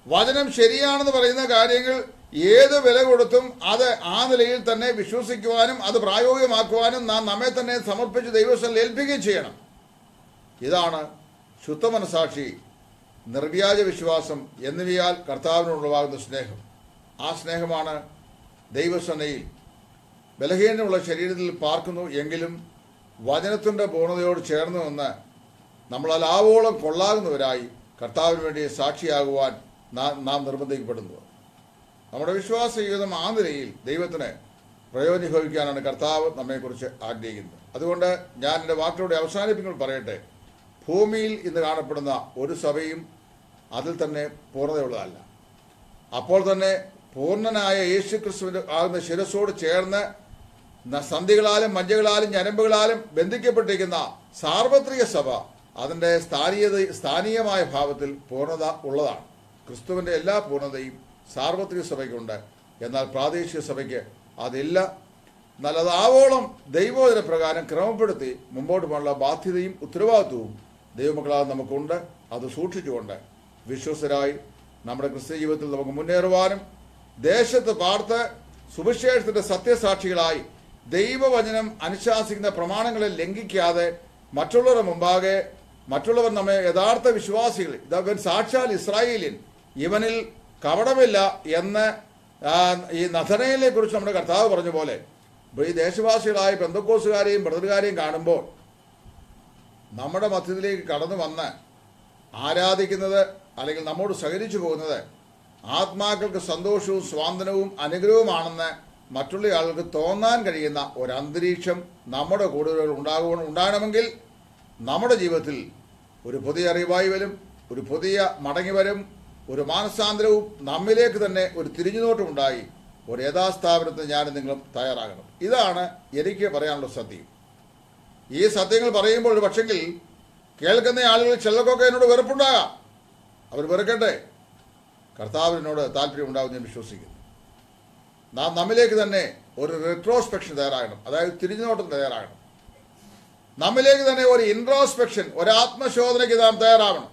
A: വചനം ശരിയാണെന്ന് പറയുന്ന കാര്യങ്ങൾ ഏത് വില കൊടുത്തും അത് ആ നിലയിൽ തന്നെ വിശ്വസിക്കുവാനും അത് പ്രായോഗികമാക്കുവാനും നാം നമ്മെ തന്നെ സമർപ്പിച്ച് ദൈവസ്ഥലിൽ ഏൽപ്പിക്കുകയും ചെയ്യണം ഇതാണ് ശുദ്ധ മനസാക്ഷി നിർവ്യാജ വിശ്വാസം എന്നിവയാൽ കർത്താവിനോടുള്ളവാകുന്ന സ്നേഹം ആ സ്നേഹമാണ് ദൈവസന്നയിൽ ബലഹീനമുള്ള ശരീരത്തിൽ പാർക്കുന്നു എങ്കിലും വചനത്തിൻ്റെ പൂർണ്ണതയോട് ചേർന്ന് നിന്ന് നമ്മളാൽ ആവോളം കൊള്ളാകുന്നവരായി കർത്താവിന് വേണ്ടി സാക്ഷിയാകുവാൻ നാം നാം നിർബന്ധിക്കപ്പെടുന്നത് നമ്മുടെ വിശ്വാസ ജീവിതം ആ നിലയിൽ ദൈവത്തിന് പ്രയോജനഭവിക്കാനാണ് കർത്താവ് നമ്മെക്കുറിച്ച് ആഗ്രഹിക്കുന്നത് അതുകൊണ്ട് ഞാൻ എൻ്റെ വാക്കിലൂടെ അവസാനിപ്പിക്കുമ്പോൾ പറയട്ടെ ഭൂമിയിൽ ഇന്ന് കാണപ്പെടുന്ന ഒരു സഭയും അതിൽ തന്നെ പൂർണ്ണതയുള്ളതല്ല അപ്പോൾ തന്നെ പൂർണ്ണനായ യേശു ക്രിസ്തുവിന്റെ ആകുന്ന ശിരസോട് ചേർന്ന് ന- സന്ധികളാലും മജ്ജകളാലും ഞരമ്പുകളാലും ബന്ധിക്കപ്പെട്ടിരിക്കുന്ന സാർവത്രിക സഭ അതിൻ്റെ സ്ഥാനീയത സ്ഥാനീയമായ ഭാവത്തിൽ പൂർണ്ണത ഉള്ളതാണ് ക്രിസ്തുവിൻ്റെ എല്ലാ പൂർണ്ണതയും സാർവത്രിക സഭയ്ക്കുണ്ട് എന്നാൽ പ്രാദേശിക സഭയ്ക്ക് അതില്ല എന്നാൽ അത് ആവോളം ദൈവോദര പ്രകാരം ക്രമപ്പെടുത്തി മുമ്പോട്ട് പോകാനുള്ള ബാധ്യതയും ഉത്തരവാദിത്വവും ദൈവമക്കളാൽ നമുക്കുണ്ട് അത് സൂക്ഷിച്ചുകൊണ്ട് വിശ്വസരായി നമ്മുടെ ക്രിസ്ത്യ ജീവിതത്തിൽ നമുക്ക് മുന്നേറുവാനും ദേശത്ത് പാർത്ത് സുവിശേഷത്തിന്റെ സത്യസാക്ഷികളായി ദൈവവചനം അനുശാസിക്കുന്ന പ്രമാണങ്ങളെ ലംഘിക്കാതെ മറ്റുള്ളവരുടെ മുമ്പാകെ മറ്റുള്ളവർ നമ്മെ യഥാർത്ഥ വിശ്വാസികൾ ഇതവൻ സാക്ഷാൽ ഇസ്രായേലിൻ ഇവനിൽ കപടമില്ല എന്ന് ആ, ഈ നഥനയിലെ കുറിച്ച് നമ്മുടെ കർത്താവ് പറഞ്ഞ പോലെ ഇപ്പൊ ഈ ദേശവാസികളായ പെന്തക്കോസുകാരെയും ബ്രദറുകാരെയും കാണുമ്പോൾ നമ്മുടെ മധ്യത്തിലേക്ക് കടന്നു വന്ന് ആരാധിക്കുന്നത് അല്ലെങ്കിൽ നമ്മോട് സഹകരിച്ചു പോകുന്നത് ആത്മാക്കൾക്ക് സന്തോഷവും സ്വാതന്ത്ര്യവും അനുഗ്രഹവുമാണെന്ന് മറ്റുള്ള ആളുകൾക്ക് തോന്നാൻ കഴിയുന്ന ഒരു അന്തരീക്ഷം നമ്മുടെ കൂടുതലുകൾ ഉണ്ടാകുക ഉണ്ടാകണമെങ്കിൽ നമ്മുടെ ജീവിതത്തിൽ ഒരു പുതിയ റിവൈവലും ഒരു പുതിയ മടങ്ങിവരും ഒരു മാനസാന്തരവും നമ്മിലേക്ക് തന്നെ ഒരു തിരിഞ്ഞുനോട്ടം ഉണ്ടായി ഒരു യഥാസ്ഥാപനത്തിന് ഞാനും നിങ്ങളും തയ്യാറാകണം ഇതാണ് എനിക്ക് പറയാനുള്ള സത്യം ഈ സത്യങ്ങൾ പറയുമ്പോൾ ഒരു പക്ഷെങ്കിൽ കേൾക്കുന്ന ആളുകൾ ചിലർക്കൊക്കെ എന്നോട് വെറുപ്പുണ്ടാകാം അവർ വെറുക്കട്ടെ കർത്താവിനോട് താല്പര്യം ഉണ്ടാവും ഞാൻ വിശ്വസിക്കുന്നു നാം നമ്മിലേക്ക് തന്നെ ഒരു റിട്രോസ്പെക്ഷൻ തയ്യാറാകണം അതായത് തിരിഞ്ഞുനോട്ടം തയ്യാറാകണം നമ്മിലേക്ക് തന്നെ ഒരു ഇൻട്രോസ്പെക്ഷൻ ഒരു ആത്മശോധനയ്ക്ക് നാം തയ്യാറാവണം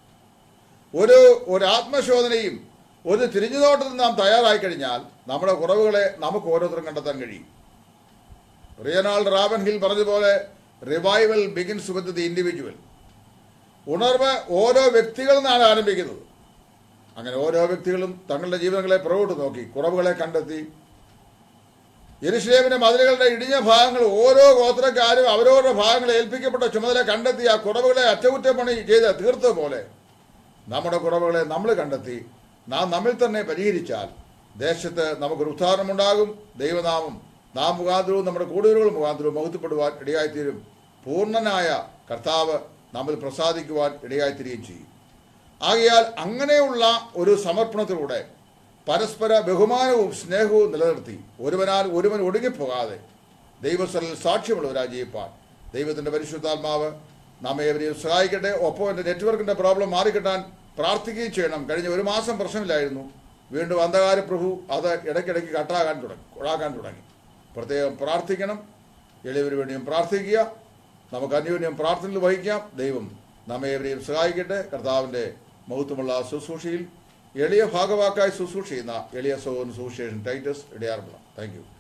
A: ഒരു ഒരു ആത്മശോധനയും ഒരു തിരിഞ്ഞുനോട്ടത്തിൽ നാം തയ്യാറായി കഴിഞ്ഞാൽ നമ്മുടെ കുറവുകളെ നമുക്ക് ഓരോരുത്തരും കണ്ടെത്താൻ കഴിയും റിയനാൾ റാബൻ ഹിൽ പറഞ്ഞതുപോലെ revival begins with the individual ഉണർവ് ഓരോ വ്യക്തികളിൽ നിന്നാണ് ആരംഭിക്കുന്നത് അങ്ങനെ ഓരോ വ്യക്തികളും തങ്ങളുടെ ജീവിതങ്ങളെ പുറകോട്ട് നോക്കി കുറവുകളെ കണ്ടെത്തി യെരുഷലേമിന്റെ മതിലുകളുടെ ഇടിഞ്ഞ ഭാഗങ്ങൾ ഓരോ ഗോത്രക്കാരും അവരവരുടെ ഭാഗങ്ങളെ ഏൽപ്പിക്കപ്പെട്ട ചുമതല കണ്ടെത്തി ആ കുറവുകളെ അറ്റകുറ്റപ്പണി ചെയ്ത് തീർത്തതുപോലെ നമ്മുടെ കുറവുകളെ നമ്മൾ കണ്ടെത്തി നാം നമ്മിൽ തന്നെ പരിഹരിച്ചാൽ ദേശത്ത് നമുക്കൊരു ഉദ്ധാരണമുണ്ടാകും ദൈവനാമം നാം മുഖാന്തരവും നമ്മുടെ കൂടുതലുകൾ മുഖാന്തരവും മഹത്വപ്പെടുവാൻ ഇടയായിത്തീരും പൂർണ്ണനായ കർത്താവ് നമ്മിൽ പ്രസാദിക്കുവാൻ ഇടയായിത്തീരുകയും ചെയ്യും ആകയാൽ അങ്ങനെയുള്ള ഒരു സമർപ്പണത്തിലൂടെ പരസ്പര ബഹുമാനവും സ്നേഹവും നിലനിർത്തി ഒരുവനാൽ ഒരുവൻ ഒടുങ്ങിപ്പോകാതെ ദൈവസ്ഥലിൽ സാക്ഷ്യമുള്ളവരായി ജയിപ്പാൻ ദൈവത്തിന്റെ പരിശുദ്ധാത്മാവ് നാം ഏവരെയും സഹായിക്കട്ടെ ഒപ്പം എൻ്റെ നെറ്റ്വർക്കിന്റെ പ്രോബ്ലം മാറിക്കിട്ടാൻ പ്രാർത്ഥിക്കുകയും ചെയ്യണം കഴിഞ്ഞ ഒരു മാസം പ്രശ്നമില്ലായിരുന്നു വീണ്ടും അന്ധകാര പ്രഭു അത് ഇടയ്ക്കിടയ്ക്ക് കട്ടാകാൻ തുടങ്ങി കൊഴാക്കാൻ തുടങ്ങി പ്രത്യേകം പ്രാർത്ഥിക്കണം എളിയവന് വേണ്ടിയും പ്രാർത്ഥിക്കുക നമുക്ക് അന്യോന്യം പ്രാർത്ഥനയിൽ വഹിക്കാം ദൈവം നമ്മെ ഏവരെയും സഹായിക്കട്ടെ കർത്താവിൻ്റെ മഹത്വമുള്ള ശുശ്രൂഷയിൽ എളിയ ഭാഗവാക്കായി ശുശ്രൂഷ ചെയ്യുന്ന എളിയ സോൻ സുശേഷൻ ടൈറ്റസ് ഇടയാർമുള്ള താങ്ക് യു